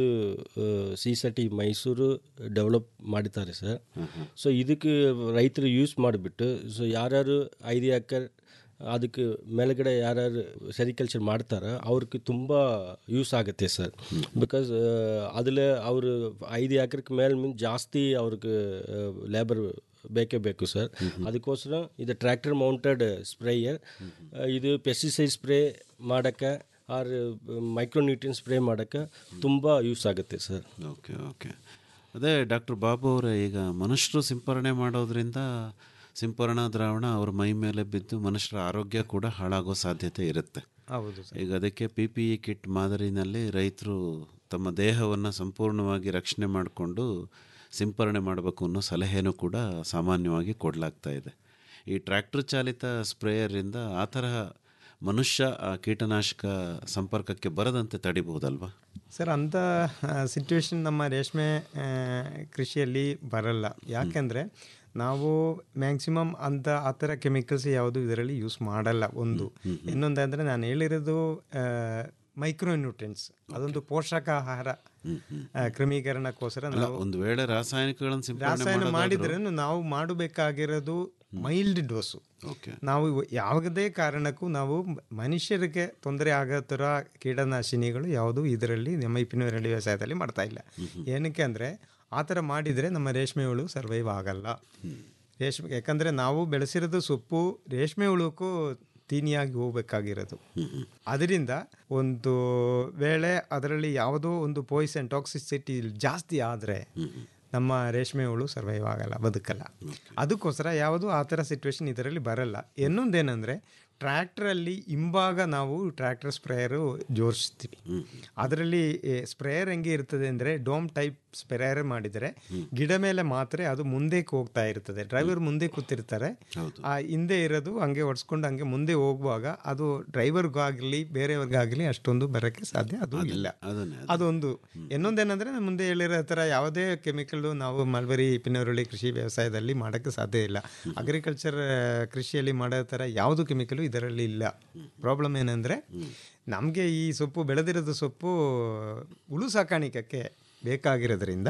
ಸಿ ಸ ಟಿ ಮೈಸೂರು ಡೆವಲಪ್ ಮಾಡಿದ್ದಾರೆ ಸರ್ ಸೊ ಇದಕ್ಕೆ ರೈತರು ಯೂಸ್ ಮಾಡಿಬಿಟ್ಟು ಸೊ ಯಾರ್ಯಾರು ಐದು ಎಕರ್ ಅದಕ್ಕೆ ಮೇಲ್ಗಡೆ ಯಾರ್ಯಾರು ಸೆರಿಕಲ್ಚರ್ ಮಾಡ್ತಾರೆ ಅವ್ರಿಗೆ ತುಂಬ ಯೂಸ್ ಆಗುತ್ತೆ ಸರ್ ಬಿಕಾಸ್ ಅದ್ರಲ್ಲಿ ಅವರು ಐದು ಎಕರೆಗೆ ಮೇಲೆ ಮೀನ್ ಜಾಸ್ತಿ ಅವ್ರಿಗೆ ಲೇಬರ್ ಬೇಕೇ ಬೇಕು ಸರ್ ಅದಕ್ಕೋಸ್ಕರ ಇದು ಟ್ರ್ಯಾಕ್ಟರ್ ಮೌಂಟೆಡ್ ಸ್ಪ್ರೇಯರ್ ಇದು ಪೆಸ್ಟಿಸೈಡ್ ಸ್ಪ್ರೇ ಮಾಡೋಕ್ಕೆ ಆರ್ ಮೈಕ್ರೋನ್ಯೂಟ್ರಿಯನ್ ಸ್ಪ್ರೇ ಮಾಡೋಕ್ಕೆ ತುಂಬ ಯೂಸ್ ಆಗುತ್ತೆ ಸರ್ ಓಕೆ ಓಕೆ ಅದೇ ಡಾಕ್ಟರ್ ಬಾಬು ಅವರೇ ಈಗ ಮನುಷ್ಯರು ಸಿಂಪರಣೆ ಮಾಡೋದ್ರಿಂದ ಸಿಂಪರಣಾ ದ್ರಾವಣ ಅವ್ರ ಮೈ ಮೇಲೆ ಬಿದ್ದು ಮನುಷ್ಯರ ಆರೋಗ್ಯ ಕೂಡ ಹಾಳಾಗೋ ಸಾಧ್ಯತೆ ಇರುತ್ತೆ ಹೌದು ಈಗ ಅದಕ್ಕೆ ಪಿ ಪಿ ಇ ಕಿಟ್ ಮಾದರಿನಲ್ಲಿ ರೈತರು ತಮ್ಮ ದೇಹವನ್ನು ಸಂಪೂರ್ಣವಾಗಿ ರಕ್ಷಣೆ ಮಾಡಿಕೊಂಡು ಸಿಂಪರಣೆ ಮಾಡಬೇಕು ಅನ್ನೋ ಸಲಹೆನೂ ಕೂಡ ಸಾಮಾನ್ಯವಾಗಿ ಕೊಡಲಾಗ್ತಾ ಇದೆ ಈ ಟ್ರ್ಯಾಕ್ಟರ್ ಚಾಲಿತ ಸ್ಪ್ರೇಯರಿಂದ ಆ ತರಹ ಮನುಷ್ಯ ಆ ಕೀಟನಾಶಕ ಸಂಪರ್ಕಕ್ಕೆ ಬರದಂತೆ ತಡಿಬಹುದಲ್ವಾ ಸರ್ ಅಂಥ ಸಿಚುವೇಶನ್ ನಮ್ಮ ರೇಷ್ಮೆ ಆ, ಕೃಷಿಯಲ್ಲಿ ಬರಲ್ಲ ಯಾಕೆಂದರೆ ನಾವು ಮ್ಯಾಕ್ಸಿಮಮ್ ಅಂತ ಆ ಥರ ಕೆಮಿಕಲ್ಸ್ ಯಾವುದು ಇದರಲ್ಲಿ ಯೂಸ್ ಮಾಡಲ್ಲ ಒಂದು ಇನ್ನೊಂದಂದರೆ ನಾನು ಹೇಳಿರೋದು ಮೈಕ್ರೋ ನ್ಯೂಟ್ರಿಯೆಂಟ್ಸ್ ಅದೊಂದು ಪೋಷಕಾಹಾರ ಆ, ಕ್ರಮೀಕರಣಕ್ಕೋಸ್ಕರ ಅಲ್ಲ ನಾವು ಒಂದು ವೇಳೆ ರಾಸಾಯನಿಕಗಳನ್ನು ಸಿಂಪರಣೆ ರಾಸಾಯನ ಮಾಡೋದಾದ್ರೂ- ಮಾಡಿದ್ರೆ ನಾವು ಮಾಡಬೇಕಾಗಿರೋದು ಮೈಲ್ಡ್ ಡೋಸು ಓಕೆ ನಾವು ಇವ- ಯಾವುದೇ ಕಾರಣಕ್ಕೂ ನಾವು ಮ- ಮನುಷ್ಯರಿಗೆ ತೊಂದರೆ ಆಗೋ ಥರ ಕೀಟನಾಶಿನಿಗಳು ಯಾವುದು ಇದರಲ್ಲಿ ನಮ್ಮ ಇಪ್ಪಿನವರಳ್ಳಿ ವ್ಯವಸಾಯದಲ್ಲಿ ಮಾಡ್ತಾ ಇಲ್ಲ ಏನಕ್ಕೆ ಅಂದರೆ ಆ ಥರ ಮಾಡಿದರೆ ನಮ್ಮ ರೇಷ್ಮೆ ಹುಳು ಸರ್ವೈವ್ ಆಗಲ್ಲ ರೇಷ್ಮೆ ಯಾಕಂದರೆ ನಾವು ಬೆಳೆಸಿರೋದು ಸೊಪ್ಪು ರೇಷ್ಮೆ ಹುಳುಕ್ಕೂ ತೀನಿಯಾಗಿ ಹೋಗ್ಬೇಕಾಗಿರೋದು ಅದರಿಂದ ಒಂದು ವೇಳೆ ಅದರಲ್ಲಿ ಯಾವುದೋ ಒಂದು ಪಾಯ್ಸನ್ ಟಾಕ್ಸಿಸಿಟಿ ಜಾಸ್ತಿ ಆದರೆ ನಮ್ಮ ರೇಷ್ಮೆ ಹುಳು ಸರ್ವೈವ್ ಆಗಲ್ಲ ಬದುಕಲ್ಲ ಅದಕ್ಕೋಸ್ಕರ ಯಾವುದು ಆ ಥರ ಸಿಚುವೇಶನ್ ಇದರಲ್ಲಿ ಬರಲ್ಲ ಇನ್ನೊಂದೇನೆಂದರೆ ಟ್ರ್ಯಾಕ್ಟ್ರಲ್ಲಿ ಹಿಂಭಾಗ ನಾವು ಟ್ರ್ಯಾಕ್ಟರ್ ಸ್ಪ್ರೇಯರು ಜೋಡಿಸ್ತೀವಿ ಅದರಲ್ಲಿ ಸ್ಪ್ರೇಯರ್ ಹೆಂಗೆ ಇರ್ತದೆ ಅಂದರೆ ಡೋಮ್ ಟೈಪ್ ಸ್ಪ್ರೇಯರ್ ಮಾಡಿದರೆ ಗಿಡ ಮೇಲೆ ಮಾತ್ರ ಅದು ಮುಂದೆ ಹೋಗ್ತಾ ಇರ್ತದೆ ಡ್ರೈವರ್ ಮುಂದೆ ಕೂತಿರ್ತಾರೆ ಆ ಹಿಂದೆ ಇರೋದು ಹಂಗೆ ಹೊಡ್ಸ್ಕೊಂಡು ಹಂಗೆ ಮುಂದೆ ಹೋಗುವಾಗ ಅದು ಡ್ರೈವರ್ಗಾಗಲಿ ಬೇರೆಯವ್ರಿಗಾಗಲಿ ಅಷ್ಟೊಂದು ಬರೋಕ್ಕೆ ಸಾಧ್ಯ ಅದು ಇಲ್ಲ ಅದನ್ನೇ ಅದೊಂದು ಇನ್ನೊಂದೇನೆಂದರೆ ನಾನು ಮುಂದೆ ಹೇಳಿರೋ ಥರ ಯಾವುದೇ ಕೆಮಿಕಲ್ಲು ನಾವು ಮಲ್ಬರಿ ಪಿನ್ನರುಳಿ ಕೃಷಿ ವ್ಯವಸಾಯದಲ್ಲಿ ಮಾಡೋಕ್ಕೆ ಸಾಧ್ಯ ಇಲ್ಲ ಅಗ್ರಿಕಲ್ಚರ್ ಕೃಷಿಯಲ್ಲಿ ಮಾಡೋ ಥರ ಯಾವುದು ಕೆಮಿಕಲು ಇದರಲ್ಲಿ ಇಲ್ಲ ಪ್ರಾಬ್ಲಮ್ ಏನಂದರೆ ನಮಗೆ ಈ ಸೊಪ್ಪು ಬೆಳೆದಿರೋದು ಸೊಪ್ಪು ಹುಳು ಸಾಕಾಣಿಕಕ್ಕೆ ಬೇಕಾಗಿರೋದ್ರಿಂದ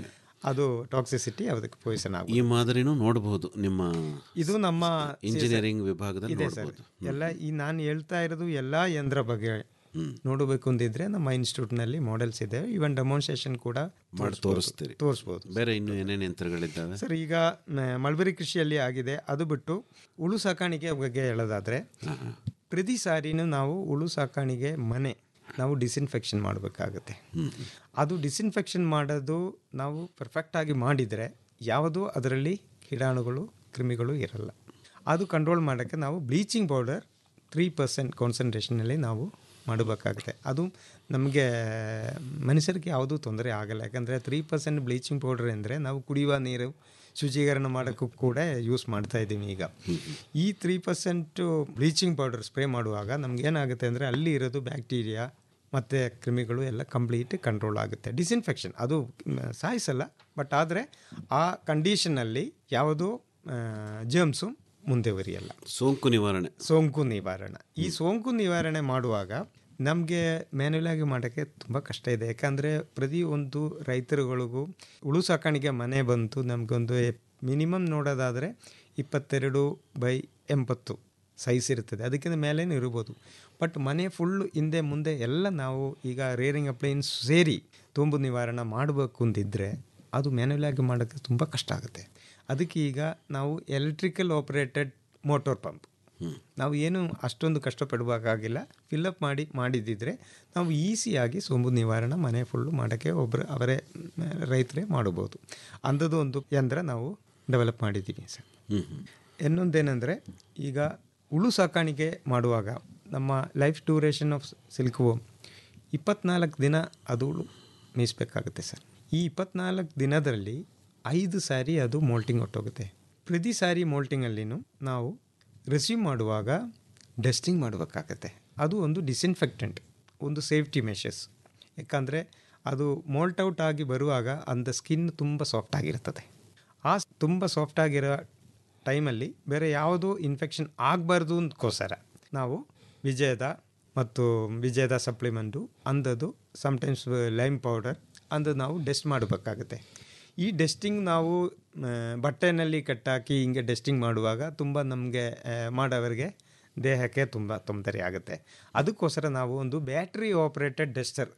ಅದು ಟಾಕ್ಸಿಸಿಟಿ ಅದಕ್ಕೆ ಪೊಯ್ಸನ್ ಆಗುತ್ತೆ ಈ ಮಾದರಿನೂ ನೋಡಬಹುದು ನಿಮ್ಮ ಇದು ನಮ್ಮ ಇಂಜಿನಿಯರಿಂಗ್ ವಿಭಾಗದಲ್ಲಿ ಇದೆ ಸರ್ ನೋಡಬಹುದು ಎಲ್ಲ ಈ ನಾನು ಹೇಳ್ತಾ ಇರೋದು ಎಲ್ಲ ಯಂತ್ರ ಬಗ್ಗೆ ನೋಡಬೇಕು ಅಂದಿದ್ರೆ ನಮ್ಮ ಇನ್ಸ್ಟಿಟ್ಯೂಟ್ನಲ್ಲಿ ಮಾಡೆಲ್ಸ್ ಇದೆ ಇವನ್ ಡೆಮಾನ್ಸ್ಟ್ರೇಷನ್ ಕೂಡ ಮಾಡಿ ತೋರಿಸ್ತೀರಿ ತೋರಿಸ್ಬೋದು ಬೇರೆ ಇನ್ನು ಏನೇನು ಯಂತ್ರಗಳಿದ್ದಾವೆ ಸರ್ ಈಗ ಮ, ಮಲ್ಬರಿ ಕೃಷಿಯಲ್ಲಿ ಆಗಿದೆ ಅದು ಬಿಟ್ಟು ಹುಳು ಸಾಕಾಣಿಕೆ ಬಗ್ಗೆ ಹೇಳೋದಾದರೆ ಪ್ರತಿ ಸಾರಿನೂ ನಾವು ಹುಳು ಸಾಕಾಣಿಕೆ ಮನೆ ನಾವು ಡಿಸ್ಇನ್ಫೆಕ್ಷನ್ ಮಾಡಬೇಕಾಗುತ್ತೆ ಅದು ಡಿಸ್ಇನ್ಫೆಕ್ಷನ್ ಮಾಡೋದು ನಾವು ಪರ್ಫೆಕ್ಟಾಗಿ ಮಾಡಿದರೆ ಯಾವುದೂ ಅದರಲ್ಲಿ ಕೀಟಾಣುಗಳು ಕ್ರಿಮಿಗಳು ಇರಲ್ಲ ಅದು ಕಂಟ್ರೋಲ್ ಮಾಡೋಕ್ಕೆ ನಾವು ಬ್ಲೀಚಿಂಗ್ ಪೌಡರ್ ತ್ರೀ ಪರ್ಸೆಂಟ್ ಕಾನ್ಸಂಟ್ರೇಷನಲ್ಲಿ ನಾವು ಮಾಡಬೇಕಾಗುತ್ತೆ ಅದು ನಮಗೆ ಮನುಷ್ಯರಿಗೆ ಯಾವುದೂ ತೊಂದರೆ ಆಗಲ್ಲ ಯಾಕಂದರೆ ತ್ರೀ ಪರ್ಸೆಂಟ್ ಬ್ಲೀಚಿಂಗ್ ಪೌಡರ್ ಅಂದರೆ ನಾವು ಕುಡಿಯುವ ನೀರು ಶುಚೀಕರಣ ಮಾಡೋಕ್ಕೂ ಕೂಡ ಯೂಸ್ ಮಾಡ್ತಾ ಇದ್ದೀವಿ ಈಗ ಈ three percent bleaching powder spray ಮಾಡುವಾಗ ನಮಗೇನಾಗುತ್ತೆ ಅಂದರೆ ಅಲ್ಲಿ ಇರೋದು ಬ್ಯಾಕ್ಟೀರಿಯಾ ಮತ್ತು ಕ್ರಿಮಿಗಳು ಎಲ್ಲ ಕಂಪ್ಲೀಟ್ ಕಂಟ್ರೋಲ್ ಆಗುತ್ತೆ ಡಿಸ್ಇನ್ಫೆಕ್ಷನ್ ಅದು ಮ್, ಸಾಯಿಸಲ್ಲ ಬಟ್ ಆದರೆ ಆ ಕಂಡೀಷನಲ್ಲಿ ಯಾವುದೋ ಜರ್ಮ್ಸು ಮುಂದೆವರಿಯಲ್ಲ ಸೋಂಕು ನಿವಾರಣೆ ಸೋಂಕು ನಿವಾರಣೆ ಈ ಸೋಂಕು ನಿವಾರಣೆ ಮಾಡುವಾಗ ನಮಗೆ ಮ್ಯಾನ್ಯುಯಲ್ ಆಗಿ ಮಾಡೋಕ್ಕೆ ತುಂಬ ಕಷ್ಟ ಇದೆ ಯಾಕಂದರೆ ಪ್ರತಿಯೊಂದು ರೈತರುಗಳಿಗೂ ಉಳು ಸಾಕಾಣಿಕೆ ಮನೆ ಬಂತು ನಮಗೊಂದು ಮಿನಿಮಮ್ ನೋಡೋದಾದರೆ ಇಪ್ಪತ್ತೆರಡು ಬೈ ಎಂಬತ್ತು ಸೈಜ್ ಇರ್ತದೆ ಅದಕ್ಕಿಂತ ಮೇಲೇನು ಇರ್ಬೋದು ಬಟ್ ಮನೆ ಫುಲ್ಲು ಹಿಂದೆ ಮುಂದೆ ಎಲ್ಲ ನಾವು ಈಗ ರೇರಿಂಗ್ ಅಪ್ಲೈನ್ಸ್ ಸೇರಿ ತುಂಬು ನಿವಾರಣೆ ಮಾಡಬೇಕು ಅಂತಿದ್ದರೆ ಅದು ಮ್ಯಾನ್ಯುಯಲ್ ಆಗಿ ಮಾಡೋಕ್ಕೆ ತುಂಬ ಕಷ್ಟ ಆಗುತ್ತೆ ಅದಕ್ಕೆ ಈಗ ನಾವು ಎಲೆಕ್ಟ್ರಿಕಲ್ ಆಪರೇಟೆಡ್ ಮೋಟರ್ ಪಂಪ್ ನಾವು ಏನು ಅಷ್ಟೊಂದು ಕಷ್ಟಪಡಬೇಕಾಗಿಲ್ಲ ಫಿಲ್ಲಪ್ ಮಾಡಿ ಮಾಡಿದ್ದಿದ್ರೆ ನಾವು ಈಸಿಯಾಗಿ ಸೋಂಬು ನಿವಾರಣೆ ಮನೆ ಫುಲ್ಲು ಮಾಡೋಕ್ಕೆ ಒಬ್ಬರು ಅವರೇ ಮ್, ರೈತರೇ ಮಾಡ್ಬೋದು ಅಂಥದ್ದು ಒಂದು ಯಂತ್ರ ನಾವು ಡೆವಲಪ್ ಮಾಡಿದ್ದೀವಿ ಸರ್ ಇನ್ನೊಂದೇನೆಂದರೆ ಈಗ ಹುಳು ಸಾಕಾಣಿಕೆ ಮಾಡುವಾಗ ನಮ್ಮ life duration of silk worm ಇಪ್ಪತ್ನಾಲ್ಕು ದಿನ ಅದು ಹುಳು ಮೇಯಿಸ್ಬೇಕಾಗುತ್ತೆ ಸರ್ ಈ ಇಪ್ಪತ್ನಾಲ್ಕು ದಿನದಲ್ಲಿ ಐದು ಸಾರಿ ಅದು ಮೋಲ್ಟಿಂಗ್ ಹೊಟ್ಟೋಗುತ್ತೆ ಪ್ರತಿ ಸಾರಿ ಮೋಲ್ಟಿಂಗಲ್ಲಿನೂ ನಾವು ರಿಸೀವ್ ಮಾಡುವಾಗ ಡಸ್ಟಿಂಗ್ ಮಾಡಬೇಕಾಗತ್ತೆ ಅದು ಒಂದು ಡಿಸ್ಇನ್ಫೆಕ್ಟೆಂಟ್ ಒಂದು ಸೇಫ್ಟಿ ಮೆಷರ್ಸ್ ಯಾಕಂದರೆ ಅದು ಮೋಲ್ಟ್ ಔಟ್ ಆಗಿ ಬರುವಾಗ ಅಂದ ಸ್ಕಿನ್ ತುಂಬ ಸಾಫ್ಟ್ ಆಗಿರ್ತದೆ ಆ ತುಂಬ ಸಾಫ್ಟ್ ಆಗಿರೋ ಟೈಮಲ್ಲಿ ಬೇರೆ ಯಾವುದೂ ಇನ್ಫೆಕ್ಷನ್ ಆಗಬಾರ್ದು ಅಂದ್ಕೋಸ್ಕರ ನಾವು ವಿಜಯದ ಮತ್ತು ವಿಜಯದ ಸಪ್ಲಿಮೆಂಟು ಅಂದದು ಸಮ್ಟೈಮ್ಸ್ ಲೈಮ್ ಪೌಡರ್ ಅಂದು ನಾವು ಡಸ್ಟ್ ಮಾಡಬೇಕಾಗುತ್ತೆ ಈ ಡಸ್ಟಿಂಗ್ ನಾವು ಆ, ಬಟ್ಟೆನಲ್ಲಿ ಕಟ್ಟಾಕಿ ಹಿಂಗೆ ಡಸ್ಟಿಂಗ್ ಮಾಡುವಾಗ ತುಂಬ ನಮಗೆ ಮಾಡೋವರಿಗೆ ದೇಹಕ್ಕೆ ತುಂಬ ತೊಂದರೆ ಆಗುತ್ತೆ ಅದಕ್ಕೋಸ್ಕರ ನಾವು ಒಂದು ಬ್ಯಾಟ್ರಿ ಆಪ್ರೇಟೆಡ್ ಡಸ್ಟರ್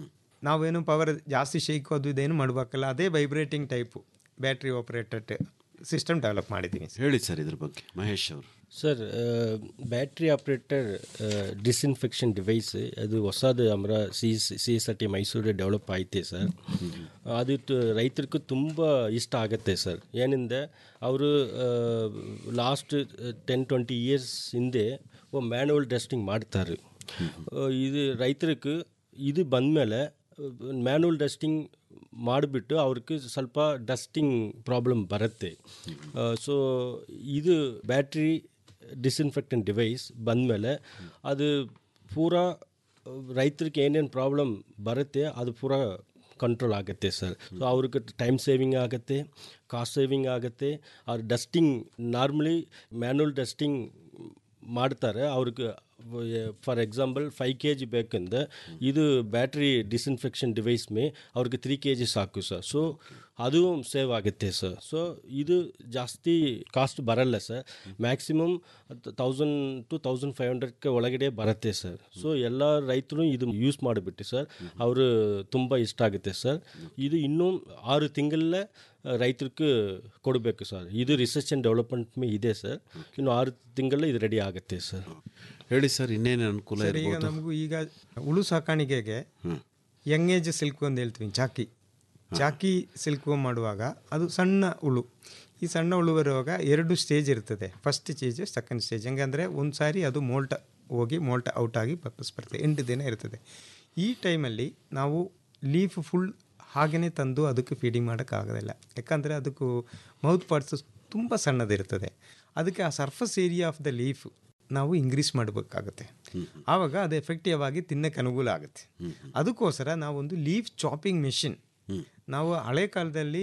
ನಾವೇನು ಪವರ್ ಜಾಸ್ತಿ ಶೇಕು ಅದು ಇದೇನು ಮಾಡಬೇಕಲ್ಲ ಅದೇ vibrating type battery operated system develop ಮಾಡಿದ್ದೀನಿ ಹೇಳಿ ಸರ್ ಇದ್ರ ಬಗ್ಗೆ ಮಹೇಶ್ ಅವರು sir battery operator disinfection device ಅದು ಹೊಸದು ಅಮರ C C S R T Mysuru develop ಐತೆ ಸರ್ ಅದು ತ- ರೈತರಿಗೂ ತುಂಬ ಇಷ್ಟ ಆಗುತ್ತೆ ಸರ್ ಏನಿಂದ ಅವರು ಲಾಸ್ಟ್ ಟೆನ್ ಟ್ವೆಂಟಿ ಇಯರ್ಸ್ ಹಿಂದೆ ಮ್ಯಾನುವಲ್ ಟೆಸ್ಟಿಂಗ್ ಮಾಡ್ತಾರೆ ಆ, ಇದು ರೈತರಿಗೆ ಇದು ಬಂದಮೇಲೆ ಮ್ಯಾನ್ಯಲ್ ಡಸ್ಟಿಂಗ್ ಮಾಡಿಬಿಟ್ಟು ಅವ್ರಿಗೆ ಸ್ವಲ್ಪ ಡಸ್ಟಿಂಗ್ ಪ್ರಾಬ್ಲಮ್ ಬರುತ್ತೆ ಸೊ ಇದು ಬ್ಯಾಟ್ರಿ ಡಿಸ್ಇನ್ಫೆಕ್ಟೆಂಟ್ ಡಿವೈಸ್ ಬಂದಮೇಲೆ ಅದು ಪೂರಾ ರೈತರಿಗೆ ಏನೇನು ಪ್ರಾಬ್ಲಮ್ ಬರುತ್ತೆ ಅದು ಪೂರಾ ಕಂಟ್ರೋಲ್ ಆಗುತ್ತೆ ಸರ್ ಸೊ ಅವ್ರಿಗೆ ಟೈಮ್ ಸೇವಿಂಗ್ ಆಗುತ್ತೆ ಕಾಸ್ಟ್ ಸೇವಿಂಗ್ ಆಗುತ್ತೆ ಅವ್ರ ಡಸ್ಟಿಂಗ್ ನಾರ್ಮಲಿ ಮ್ಯಾನ್ಯಲ್ ಡಸ್ಟಿಂಗ್ ಮಾಡ್ತಾರೆ ಅವ್ರಿಗೆ for example five K G ಬೇಕಂದ್ರೆ ಇದು ಬ್ಯಾಟ್ರಿ ಡಿಸ್ಇನ್ಫೆಕ್ಷನ್ ಡಿವೈಸ್ ಮೇ ಅವ್ರಿಗೆ ತ್ರೀ ಕೆ ಜಿ ಸಾಕು ಸರ್ ಸೊ ಅದು ಸೇವ್ ಆಗುತ್ತೆ ಸರ್ ಸೊ ಇದು ಜಾಸ್ತಿ ಕಾಸ್ಟ್ ಬರಲ್ಲ sir maximum thousand to thousand five ಹಂಡ್ರೆಡ್ಗೆ ಒಳಗಡೆ ಬರುತ್ತೆ ಸರ್ ಸೊ ಎಲ್ಲ ರೈತರು ಇದು ಯೂಸ್ ಮಾಡಿಬಿಟ್ಟು ಸರ್ ಅವರು ತುಂಬ ಇಷ್ಟ ಆಗುತ್ತೆ ಸರ್ ಇದು ಇನ್ನೂ ಆರು ತಿಂಗಳಲ್ಲೇ ರೈತರಿಗೆ ಕೊಡಬೇಕು ಸರ್ ಇದು ರಿಸರ್ಚ್ ಆ್ಯಂಡ್ ಡೆವಲಪ್ಮೆಂಟ್ ಮೇ ಇದೆ ಸರ್ ಇನ್ನು ಆರು ತಿಂಗಳಲ್ಲೇ ಇದು ರೆಡಿ ಆಗುತ್ತೆ ಸರ್ ಹೇಳಿ ಸರ್ ಇನ್ನೇನು ಅನುಕೂಲ ಸರ್ ಈಗ ಇರ್ಬೋದು ನಮಗೂ ಈಗ ಹುಳು ಸಾಕಾಣಿಕೆಗೆ ಯಂಗ್ ಏಜ್ ಸಿಲ್ಕ್ ಅಂತ ಹೇಳ್ತೀವಿ ಚಾಕಿ ಚಾಕಿ ಸಿಲ್ಕ್ ಮಾಡುವಾಗ ಅದು ಸಣ್ಣ ಹುಳು ಈ ಸಣ್ಣ ಹುಳು ಬರುವಾಗ ಎರಡು ಸ್ಟೇಜ್ ಇರ್ತದೆ ಫಸ್ಟ್ ಸ್ಟೇಜ್ ಸೆಕೆಂಡ್ ಸ್ಟೇಜ್ ಹೆಂಗಂದರೆ ಒಂದು ಸಾರಿ ಅದು ಮೋಲ್ಟ ಹೋಗಿ ಮೋಲ್ಟ ಔಟ್ ಆಗಿ ವಾಪಸ್ ಬರ್ತದೆ ಎಂಟು ದಿನ ಇರ್ತದೆ ಈ ಟೈಮಲ್ಲಿ ನಾವು ಲೀಫ್ ಫುಲ್ ಹಾಗೆಯೇ ತಂದು ಅದಕ್ಕೆ ಫೀಡಿಂಗ್ ಮಾಡೋಕ್ಕಾಗೋದಿಲ್ಲ ಯಾಕಂದರೆ ಅದಕ್ಕೂ ಮೌತ್ ಪಾರ್ಟ್ಸ್ ತುಂಬ ಸಣ್ಣದಿರ್ತದೆ ಅದಕ್ಕೆ ಆ surface area of the leaf ನಾವು ಇಂಕ್ರೀಸ್ ಮಾಡಬೇಕಾಗುತ್ತೆ ಆವಾಗ ಅದು ಎಫೆಕ್ಟಿವ್ ಆಗಿ ತಿನ್ನಕ್ಕೆ ಅನುಕೂಲ ಆಗುತ್ತೆ ಅದಕ್ಕೋಸ್ಕರ ನಾವೊಂದು ಲೀಫ್ ಚಾಪಿಂಗ್ ಮೆಷಿನ್ ನಾವು ಹಳೆ ಕಾಲದಲ್ಲಿ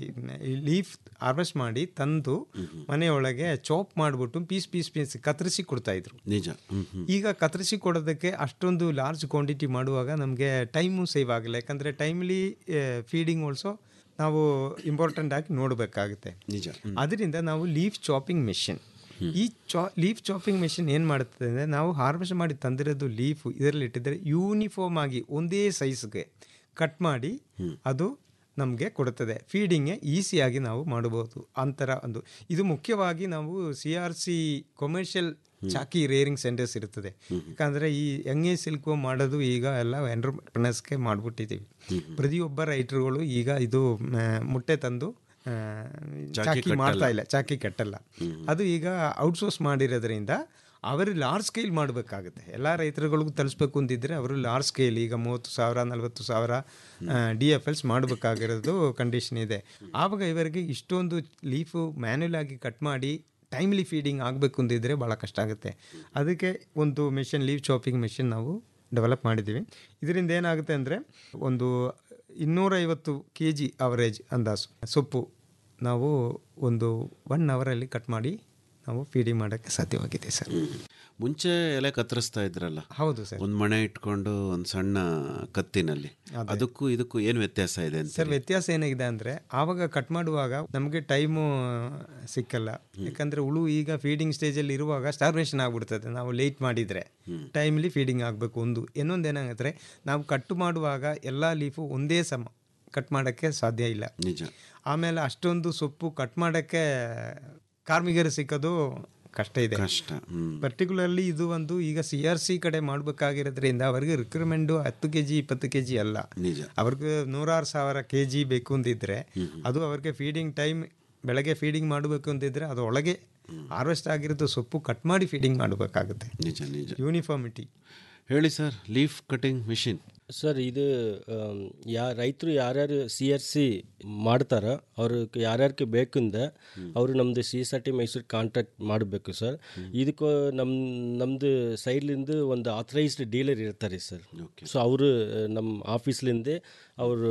ಲೀಫ್ ಹಾರ್ವೆಸ್ಟ್ ಮಾಡಿ ತಂದು ಮನೆಯೊಳಗೆ ಚಾಪ್ ಮಾಡಿಬಿಟ್ಟು ಪೀಸ್ ಪೀಸ್ ಪೀಸ್ ಕತ್ತರಿಸಿ ಕೊಡ್ತಾಯಿದ್ರು ನಿಜ ಹ್ಮ್ ಹ್ಮ್ ಈಗ ಕತ್ತರಿಸಿ ಕೊಡೋದಕ್ಕೆ ಅಷ್ಟೊಂದು ಲಾರ್ಜ್ ಕ್ವಾಂಟಿಟಿ ಮಾಡುವಾಗ ನಮಗೆ ಟೈಮು ಸೇವ್ ಆಗಿಲ್ಲ ಯಾಕಂದರೆ ಟೈಮ್ಲಿ ಫೀಡಿಂಗ್ ಆಲ್ಸೋ ನಾವು ಇಂಪಾರ್ಟೆಂಟ್ ಆಗಿ ನೋಡಬೇಕಾಗುತ್ತೆ ನಿಜ ಅದರಿಂದ ನಾವು ಲೀಫ್ ಚಾಪಿಂಗ್ ಮೆಷಿನ್ ಈ ಚಾ ಲೀಫ್ ಚಾಪಿಂಗ್ ಮೆಷಿನ್ ಏನು ಮಾಡುತ್ತದೆ ಅಂದರೆ ನಾವು ಹಾರ್ವೆಸ್ಟ್ ಮಾಡಿ ತಂದಿರೋದು ಲೀಫು ಇದರಲ್ಲಿ ಇಟ್ಟಿದ್ರೆ ಯೂನಿಫಾರ್ಮ್ ಆಗಿ ಒಂದೇ ಸೈಜ್ಗೆ ಕಟ್ ಮಾಡಿ ಅದು ನಮಗೆ ಕೊಡುತ್ತದೆ ಫೀಡಿಂಗ್ಗೆ ಈಸಿಯಾಗಿ ನಾವು ಮಾಡಬಹುದು ಅಂತರ ಒಂದು ಇದು ಮುಖ್ಯವಾಗಿ ನಾವು ಸಿ ಆರ್ ಸಿ ಕೊಮರ್ಷಿಯಲ್ ಚಾಕಿ ರೇರಿಂಗ್ ಸೆಂಟರ್ಸ್ ಇರ್ತದೆ ಯಾಕಂದರೆ ಈ ಎಣ್ಣೆ ಸಿಲ್ಕು ಮಾಡೋದು ಈಗ ಎಲ್ಲ ಎಂಟರ್ಪ್ರಿನರ್ಸ್ಗೆ ಮಾಡಿಬಿಟ್ಟಿದ್ದೀವಿ ಪ್ರತಿಯೊಬ್ಬ ರೈತರುಗಳು ಈಗ ಇದು ಮ, ಮುಟ್ಟೆ ತಂದು ಆ, ಚಾಕಿ ಕಟ್ಟಲ್ಲ. ಮಾಡ್ತಾ ಇಲ್ಲ ಚಾಕಿ ಕಟ್ಟಲ್ಲ ಅದು ಈಗ ಔಟ್ಸೋರ್ಸ್ ಮಾಡಿರೋದ್ರಿಂದ ಅವರು ಲಾರ್ಜ್ ಸ್ಕೇಲ್ ಮಾಡಬೇಕಾಗುತ್ತೆ ಎಲ್ಲ ರೈತರುಗಳಿಗೂ ತಲುಪಿಸ್ಬೇಕು ಅಂತಿದ್ರೆ ಅವರು ಲಾರ್ಜ್ ಸ್ಕೇಲ್ ಈಗ ಮೂವತ್ತು ಸಾವಿರ ನಲವತ್ತು ಸಾವಿರ ಡಿ ಎಫ್ ಎಲ್ಸ್ ಮಾಡಬೇಕಾಗಿರೋದು ಕಂಡೀಷನ್ ಇದೆ ಆವಾಗ ಇವರಿಗೆ ಇಷ್ಟೊಂದು ಲೀಫು ಮ್ಯಾನ್ಯಲ್ ಆಗಿ ಕಟ್ ಮಾಡಿ ಟೈಮ್ಲಿ ಫೀಡಿಂಗ್ ಆಗಬೇಕು ಅಂದಿದ್ರೆ ಭಾಳ ಕಷ್ಟ ಆಗುತ್ತೆ ಅದಕ್ಕೆ ಒಂದು ಮಿಷನ್ ಲೀವ್ ಚಾಪಿಂಗ್ ಮಿಷಿನ್ ನಾವು ಡೆವಲಪ್ ಮಾಡಿದ್ದೀವಿ ಇದರಿಂದ ಏನಾಗುತ್ತೆ ಅಂದರೆ ಒಂದು ಇನ್ನೂರೈವತ್ತು ಕೆ ಜಿ ಅವರೇಜ್ ಅಂದಾಜು ಸೊಪ್ಪು ನಾವು ಒಂದು ಒನ್ ಅವರಲ್ಲಿ ಕಟ್ ಮಾಡಿ ನಾವು ಫೀಡಿಂಗ್ ಮಾಡೋಕ್ಕೆ ಸಾಧ್ಯವಾಗಿದೆ ಸರ್ ಮುಂಚೆ ಎಲೆ ಕತ್ತರಿಸ್ತಾ ಇದ್ರಲ್ಲ ಹೌದು ಸರ್ ಒಂದು ಮಣೆ ಇಟ್ಕೊಂಡು ಒಂದು ಸಣ್ಣ ಕತ್ತಿನಲ್ಲಿ ಅದೇ. ಅದಕ್ಕೂ ಇದಕ್ಕೂ ಏನು ವ್ಯತ್ಯಾಸ ಇದೆ ಅಂತ ಸರ್ ವ್ಯತ್ಯಾಸ ಏನಾಗಿದೆ ಅಂದರೆ ಆವಾಗ ಕಟ್ ಮಾಡುವಾಗ ನಮಗೆ ಟೈಮು ಸಿಕ್ಕಲ್ಲ ಯಾಕಂದರೆ ಹುಳು ಈಗ ಫೀಡಿಂಗ್ ಸ್ಟೇಜಲ್ಲಿ ಇರುವಾಗ ಸ್ಟಾರ್ವೇಷನ್ ಆಗ್ಬಿಡ್ತದೆ ನಾವು ಲೇಟ್ ಮಾಡಿದರೆ ಟೈಮ್ಲಿ ಫೀಡಿಂಗ್ ಆಗಬೇಕು ಒಂದು ಇನ್ನೊಂದು ಏನಾಗುತ್ತೆ ನಾವು ಕಟ್ ಮಾಡುವಾಗ ಎಲ್ಲ ಲೀಫು ಒಂದೇ ಸಮ ಕಟ್ ಮಾಡೋಕ್ಕೆ ಸಾಧ್ಯ ಇಲ್ಲ ನಿಜ ಆಮೇಲೆ ಅಷ್ಟೊಂದು ಸೊಪ್ಪು ಕಟ್ ಮಾಡೋಕ್ಕೆ ಕಾರ್ಮಿಕರು ಸಿಕ್ಕೋದು ಕಷ್ಟ ಇದೆ ಕಷ್ಟ ಹ್ಮ್ ಪರ್ಟಿಕ್ಯುಲರ್ಲಿ ಇದು ಒಂದು ಈಗ ಸಿ ಆರ್ ಸಿ ಕಡೆ ಮಾಡಬೇಕಾಗಿರೋದ್ರಿಂದ ಅವರಿಗೆ ರಿಕ್ರೂಟ್ಮೆಂಟು ಹತ್ತು ಕೆ ಜಿ ಇಪ್ಪತ್ತು ಕೆ ಜಿ ಅಲ್ಲ ನಿಜ ಅವ್ರಿಗೆ ನೂರಾರು ಸಾವಿರ ಕೆ ಜಿ ಬೇಕು ಅಂತಿದ್ರೆ ಅದು ಅವ್ರಿಗೆ ಫೀಡಿಂಗ್ ಟೈಮ್ ಬೆಳಗ್ಗೆ ಫೀಡಿಂಗ್ ಮಾಡಬೇಕು ಅಂತಿದ್ರೆ ಅದು ಒಳಗೆ ಹಾರ್ವೆಸ್ಟ್ ಆಗಿರೋದು ಸೊಪ್ಪು ಕಟ್ ಮಾಡಿ ಫೀಡಿಂಗ್ ಮಾಡಬೇಕಾಗುತ್ತೆ ನಿಜ ನಿಜ ಯೂನಿಫಾರ್ಮಿಟಿ ಹೇಳಿ sir leaf cutting machine sir ಇದು ಆಮ್, ಯಾ ರೈತರು ಯಾರ್ಯಾರು ಸಿ ಆರ್ ಸಿ ಮಾಡ್ತಾರೋ ಅವ್ರಿಗೆ ಯಾರ್ಯಾರಿಗೆ ಬೇಕಂದ್ರೆ ಅವರು ನಮ್ಮದು C S R T Mysuru contact ಮಾಡಬೇಕು ಸರ್ ಇದಕ್ಕೂ ನಮ್ಮ ನಮ್ಮದು ಸೈಡ್ಲಿಂದ ಒಂದು ಆಥರೈಸ್ಡ್ ಡೀಲರ್ ಇರ್ತಾರೆ ಸರ್ ಸೊ ಅವರು ನಮ್ಮ ಆಫೀಸ್ಲಿಂದ ಅವರು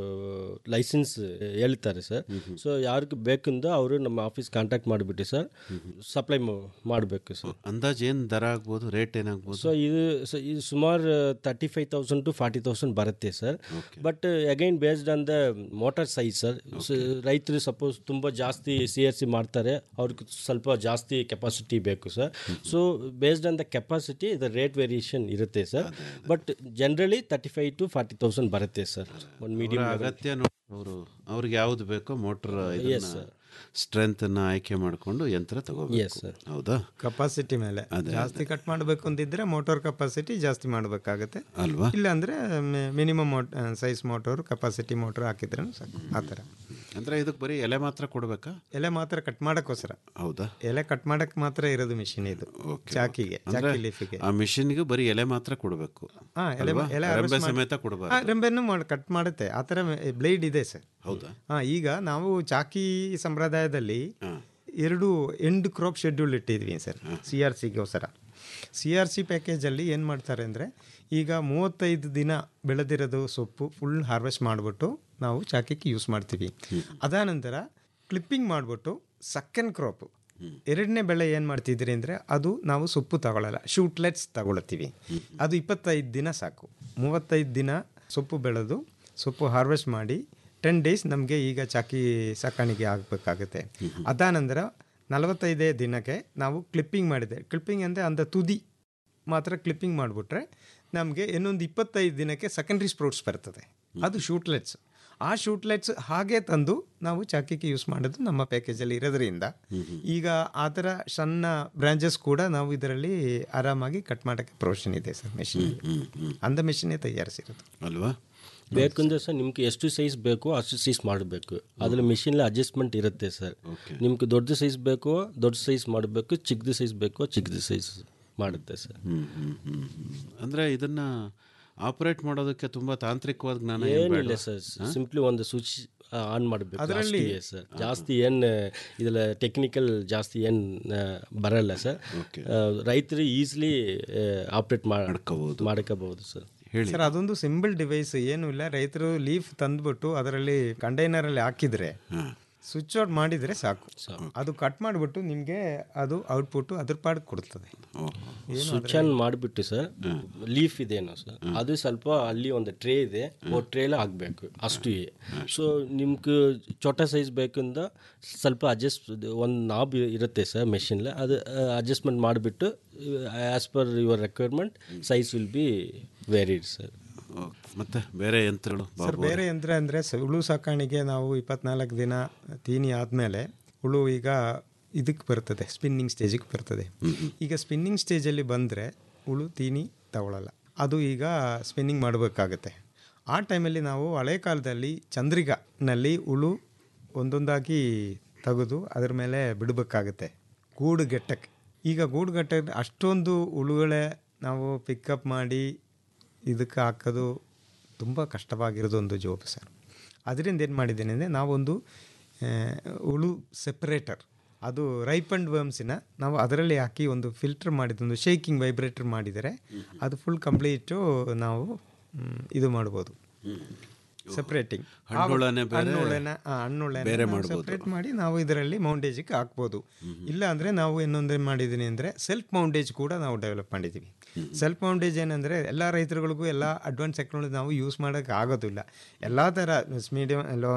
ಲೈಸೆನ್ಸ್ ಹೇಳ್ತಾರೆ ಸರ್ ಸೊ ಯಾರಿಗೆ ಬೇಕಂದ್ರೆ ಅವರು ನಮ್ಮ ಆಫೀಸ್ ಕಾಂಟ್ಯಾಕ್ಟ್ ಮಾಡಿಬಿಟ್ಟು ಸರ್ ಸಪ್ಲೈ ಮಾಡಬೇಕು ಸರ್ ಅಂದಾಜು ಏನು ದರ ಆಗ್ಬೋದು ರೇಟ್ ಏನಾಗ್ಬೋದು ಸೊ ಇದು ಸೊ ಇದು ಸುಮಾರು thirty five thousand to forty thousand ಬರುತ್ತೆ sir but again based on the motor size sir ರೈತರು ಸಪೋಸ್ ತುಂಬ ಜಾಸ್ತಿ ಸಿ ಆರ್ ಸಿ ಮಾಡ್ತಾರೆ ಅವ್ರಿಗೆ ಸ್ವಲ್ಪ ಜಾಸ್ತಿ ಕೆಪಾಸಿಟಿ ಬೇಕು sir so based on the capacity the rate variation ಇರುತ್ತೆ sir but generally thirty five to forty thousand ಬರುತ್ತೆ ಸರ್ ಒಂದು ಅವರ ಮೀಡಿಯಂ ಅಗತ್ಯ ನೋಡಿ ಅವರು ಅವ್ರಿಗೆ ಯಾವ್ದು ಬೇಕೋ ಮೋಟರ್ Yes, sir. ಸ್ಟ್ರೆಂತ್ ಅನ್ನ ಆಯ್ಕೆ ಮಾಡಿಕೊಂಡು ಯಂತ್ರ Yes, ತಗೋಬೇಕು sir. ಹೌದಾ ಕೆಪಾಸಿಟಿ ಮೇಲೆ ಅದೇ, ಜಾಸ್ತಿ ಕಟ್ ಮಾಡಬೇಕು ಅಂತಿದ್ರೆ ಮೋಟಾರ್ ಕೆಪಾಸಿಟಿ ಜಾಸ್ತಿ ಮಾಡಬೇಕಾಗುತ್ತೆ ಅಲ್ವಾ ಇಲ್ಲಾಂದರೆ ಮಿನಿಮಮ್ ಮೋಟ್ ಸೈಜ್ ಮೋಟರ್ ಕೆಪಾಸಿಟಿ ಮೋಟರ್ ಹಾಕಿದ್ರೆ ಸಾಕು ಆ ಥರ ಅಂದರೆ ಇದಕ್ಕೆ ಬರೀ ಎಲೆ ಮಾತ್ರ ಕೊಡಬೇಕಾ ಎಲೆ ಮಾತ್ರ ಕಟ್ ಮಾಡೋಕ್ಕೋಸ್ಕರ ಹೌದಾ ಎಲೆ ಕಟ್ ಮಾಡಕ್ಕೆ ಮಾತ್ರ ಇರೋದು ಮಿಷಿನ್ ಇದು ಚಾಕಿಗೆ ಅಂದ್ರೆ ಚಾಕಿ ಲೀಫಿಗೆ ಆ ಮಿಷಿನ್ಗೆ ಬರೀ ಎಲೆ ಮಾತ್ರ ಕೊಡಬೇಕು ಹಾ ಎಲೆ ಅಲ್ವಾ? ಎಲೆ ರೆಂಬೆ harvest ಮಾಡಿ- ಸಮೇತ ಹಾ, ಕೊಡಬಾರ್ದು ರೆಂಬೆನೂ ಮಾಡಿ ಕಟ್ ಮಾಡುತ್ತೆ ಆ ಥರ ಬ್ಲೇಡ್ ಇದೆ ಸರ್ ಹೌದಾ ಹಾಂ ಈಗ ನಾವು ಚಾಕಿ ಸಂಪ್ರದಾಯದಲ್ಲಿ ಎರಡು ಎಂಡ್ ಕ್ರಾಪ್ ಶೆಡ್ಯೂಲ್ ಇಟ್ಟಿದ್ವಿ ಸರ್ ಸಿ ಆರ್ ಸಿಗೋಸ್ಕರ ಸಿ ಆರ್ ಸಿ ಪ್ಯಾಕೇಜಲ್ಲಿ ಏನು ಮಾಡ್ತಾರೆ ಅಂದರೆ ಈಗ ಮೂವತ್ತೈದು ದಿನ ಬೆಳೆದಿರೋದು ಸೊಪ್ಪು ಫುಲ್ ಹಾರ್ವೆಸ್ಟ್ ಮಾಡಿಬಿಟ್ಟು ನಾವು ಚಾಕಿಗೆ ಯೂಸ್ ಮಾಡ್ತೀವಿ ಅದಾನಂತರ ಕ್ಲಿಪ್ಪಿಂಗ್ ಮಾಡಿಬಿಟ್ಟು ಸೆಕೆಂಡ್ ಕ್ರಾಪು ಎರಡನೇ ಬೆಳೆ ಏನು ಮಾಡ್ತಿದ್ರಿ ಅಂದರೆ ಅದು ನಾವು ಸೊಪ್ಪು ತಗೊಳ್ಳಲ್ಲ ಶೂಟ್ಲೆಟ್ಸ್ ತಗೊಳ್ತೀವಿ ಅದು ಇಪ್ಪತ್ತೈದು ದಿನ ಸಾಕು ಮೂವತ್ತೈದು ದಿನ ಸೊಪ್ಪು ಬೆಳೆದು ಸೊಪ್ಪು ಹಾರ್ವೆಸ್ಟ್ ಮಾಡಿ ಟೆನ್ ಡೇಸ್ ನಮಗೆ ಈಗ ಚಾಕಿ ಸಾಕಾಣಿಕೆ ಆಗಬೇಕಾಗುತ್ತೆ ಅದಾನಂತರ ನಲವತ್ತೈದೇ ದಿನಕ್ಕೆ ನಾವು ಕ್ಲಿಪ್ಪಿಂಗ್ ಮಾಡಿದೆ ಕ್ಲಿಪ್ಪಿಂಗ್ ಅಂದರೆ ಅಂದ ತುದಿ ಮಾತ್ರ ಕ್ಲಿಪ್ಪಿಂಗ್ ಮಾಡಿಬಿಟ್ರೆ ನಮಗೆ ಇನ್ನೊಂದು ಇಪ್ಪತ್ತೈದು ದಿನಕ್ಕೆ ಸೆಕೆಂಡ್ರಿ ಸ್ಪ್ರೌಟ್ಸ್ ಬರ್ತದೆ ಅದು ಶೂಟ್ಲೆಟ್ಸ್ ಆ ಶೂಟ್ಲೆಟ್ಸ್ ಹಾಗೆ ತಂದು ನಾವು ಚಾಕಿಗೆ ಯೂಸ್ ಮಾಡೋದು ನಮ್ಮ ಪ್ಯಾಕೇಜಲ್ಲಿ ಇರೋದ್ರಿಂದ ಈಗ ಆ ಥರ ಸಣ್ಣ ಬ್ರಾಂಚಸ್ ಕೂಡ ನಾವು ಇದರಲ್ಲಿ ಆರಾಮಾಗಿ ಕಟ್ ಮಾಡೋಕ್ಕೆ ಪ್ರೊವಿಷನ್ ಇದೆ ಸರ್ ಮೆಷಿನ್ ಅಂದ ಮೆಷಿನೇ ತಯಾರಿಸಿರೋದು ಅಲ್ವಾ ಬೇಕಂದ್ರೆ ಸರ್ ನಿಮ್ಗೆ ಎಷ್ಟು ಸೈಜ್ ಬೇಕೋ ಅಷ್ಟು ಸೈಜ್ ಮಾಡಬೇಕು ಅದ್ರ ಮಿಷಿನಲ್ಲಿ ಅಡ್ಜಸ್ಟ್ಮೆಂಟ್ ಇರುತ್ತೆ ಸರ್ ನಿಮ್ಗೆ ದೊಡ್ಡ ಸೈಜ್ ಬೇಕೋ ದೊಡ್ಡ ಸೈಜ್ ಮಾಡಬೇಕು ಚಿಕ್ಕದು ಸೈಜ್ ಬೇಕೋ ಚಿಕ್ಕದು ಸೈಜ್ ಮಾಡುತ್ತೆ ಸರ್ ಅಂದರೆ ಇದನ್ನ ಆಪರೇಟ್ ಮಾಡೋದಕ್ಕೆ ತುಂಬಾ ತಾಂತ್ರಿಕವಾದ ಜ್ಞಾನ ಏನ್ ಏನಿಲ್ಲ ಬೇಡ? ಸರ್ ಹಾ? ಸಿಂಪ್ಲಿ ಒಂದು ಸ್ವಿಚ್ ಆನ್ ಮಾಡಬೇಕು ಅದರಲ್ಲಿ- ಅಷ್ಟಿಗೆ ಸರ್ ಜಾಸ್ತಿ ಏನು ಇದೆಲ್ಲ ಟೆಕ್ನಿಕಲ್ ಜಾಸ್ತಿ ಏನು ಬರಲ್ಲ ಸರ್ ರೈತರು ಈಸಿಲಿ ಆಪ್ರೇಟ್ ಮಾಡ್ಕೋಬಹುದು ಮಾಡ್ಕೋಬಹುದು ಸರ್ ಸರ್ ಅದೊಂದು ಸಿಂಬಲ್ ಡಿವೈಸ್ ಏನೂ ಇಲ್ಲ ರೈತರು ಲೀಫ್ ತಂದ್ಬಿಟ್ಟು ಅದರಲ್ಲಿ ಕಂಟೈನರಲ್ಲಿ ಹಾಕಿದ್ರೆ ಸ್ವಿಚ್ ಔಟ್ ಮಾಡಿದರೆ ಸಾಕು ಅದು ಕಟ್ ಮಾಡಿಬಿಟ್ಟು ನಿಮಗೆ ಅದು ಔಟ್ಪುಟ್ ಅದ್ರ ಪಾಡ್ ಕೊಡ್ತದೆ ಏನು ಸ್ವಿಚ್ ಆನ್ ಮಾಡಿಬಿಟ್ಟು ಸರ್ ಲೀಫ್ ಇದೇನೋ ಸರ್ ಅದು ಸ್ವಲ್ಪ ಅಲ್ಲಿ ಒಂದು ಟ್ರೇ ಇದೆ ಓ ಟ್ರೇಲಿ ಹಾಕಬೇಕು ಅಷ್ಟು ಸೊ ನಿಮ್ಗೆ ಚೊಟ್ಟ ಸೈಜ್ ಬೇಕಂದ ಸ್ವಲ್ಪ ಅಡ್ಜಸ್ಟ್ ಒಂದು ನಾಬ್ ಇರುತ್ತೆ ಸರ್ ಮೆಷಿನ್ಲಿ ಅದು ಅಡ್ಜಸ್ಟ್ಮೆಂಟ್ ಮಾಡಿಬಿಟ್ಟು as per your requirement size will be varied sir ಮತ್ತೆ ಬೇರೆ ಯಂತ್ರಗಳು ಸರ್ ಬೇರೆ ಯಂತ್ರ ಅಂದರೆ ಹುಳು ಸಾಕಾಣಿಕೆ ನಾವು ಇಪ್ಪತ್ನಾಲ್ಕು ದಿನ ತೀನಿ ಆದಮೇಲೆ ಹುಳು ಈಗ ಇದಕ್ಕೆ ಬರ್ತದೆ ಸ್ಪಿನ್ನಿಂಗ್ ಸ್ಟೇಜಿಗೆ ಬರ್ತದೆ ಈಗ ಸ್ಪಿನ್ನಿಂಗ್ ಸ್ಟೇಜಲ್ಲಿ ಬಂದರೆ ಹುಳು ತೀನಿ ತಗೊಳ್ಳಲ್ಲ ಅದು ಈಗ ಸ್ಪಿನ್ನಿಂಗ್ ಮಾಡಬೇಕಾಗತ್ತೆ ಆ ಟೈಮಲ್ಲಿ ನಾವು ಹಳೆ ಕಾಲದಲ್ಲಿ ಚಂದ್ರಿಕಾನಲ್ಲಿ ಹುಳು ಒಂದೊಂದಾಗಿ ತೆಗೆದು ಅದರ ಮೇಲೆ ಬಿಡಬೇಕಾಗತ್ತೆ ಗೂಡುಗೆಟ್ಟಕ್ಕೆ ಈಗ ಗೂಡುಗಟ್ಟೆ ಅಷ್ಟೊಂದು ಹುಳುಗಳೇ ನಾವು ಪಿಕಪ್ ಮಾಡಿ ಇದಕ್ಕೆ ಹಾಕೋದು ತುಂಬ ಕಷ್ಟವಾಗಿರೋದು ಒಂದು ಜಾಬ್ ಸರ್ ಅದರಿಂದ ಏನು ಮಾಡಿದ್ದೇನೆ ಅಂದರೆ ನಾವೊಂದು ಆ, ಹುಳು ಸೆಪ್ರೇಟರ್ ಅದು ರೈಪಂಡ್ ವರ್ಮ್ಸಿನ ನಾವು ಅದರಲ್ಲಿ ಹಾಕಿ ಒಂದು ಫಿಲ್ಟರ್ ಮಾಡಿದ ಒಂದು ಶೇಕಿಂಗ್ ವೈಬ್ರೇಟರ್ ಮಾಡಿದರೆ ಅದು ಫುಲ್ ಕಂಪ್ಲೀಟು ನಾವು ಮ್, ಇದು ಮಾಡ್ಬೋದು ಸೆಪ್ರೇಟಿಂಗ್ ಹಣ್ಣುಳನೆ ಬೇರೆ, ಬೇರೆ ಮಾಡ್ಬೋದು. ಸೆಪ್ರೇಟ್ ಮಾಡಿ ನಾವು ಇದರಲ್ಲಿ ಮೌಂಟೇಜಿಗೆ ಹಾಕ್ಬೋದು ಇಲ್ಲ ಅಂದರೆ ನಾವು ಇನ್ನೊಂದೇನು ಮಾಡಿದ್ದೀನಿ ಅಂದರೆ ಸೆಲ್ಫ್ ಮೌಂಟೇಜ್ ಕೂಡ ನಾವು ಡೆವಲಪ್ ಮಾಡಿದ್ದೀವಿ ಸೆಲ್ಫ್ ಮೌಂಟೇಜ್ ಏನಂದರೆ ಎಲ್ಲ ರೈತರುಗಳಿಗೂ ಎಲ್ಲ ಅಡ್ವಾನ್ಸ್ ಟೆಕ್ನಾಲಜಿ ನಾವು ಯೂಸ್ ಮಾಡೋಕ್ಕೆ ಆಗೋದಿಲ್ಲ ಎಲ್ಲ ಥರ ಮೀಡಿಯಮ್ ಲೋ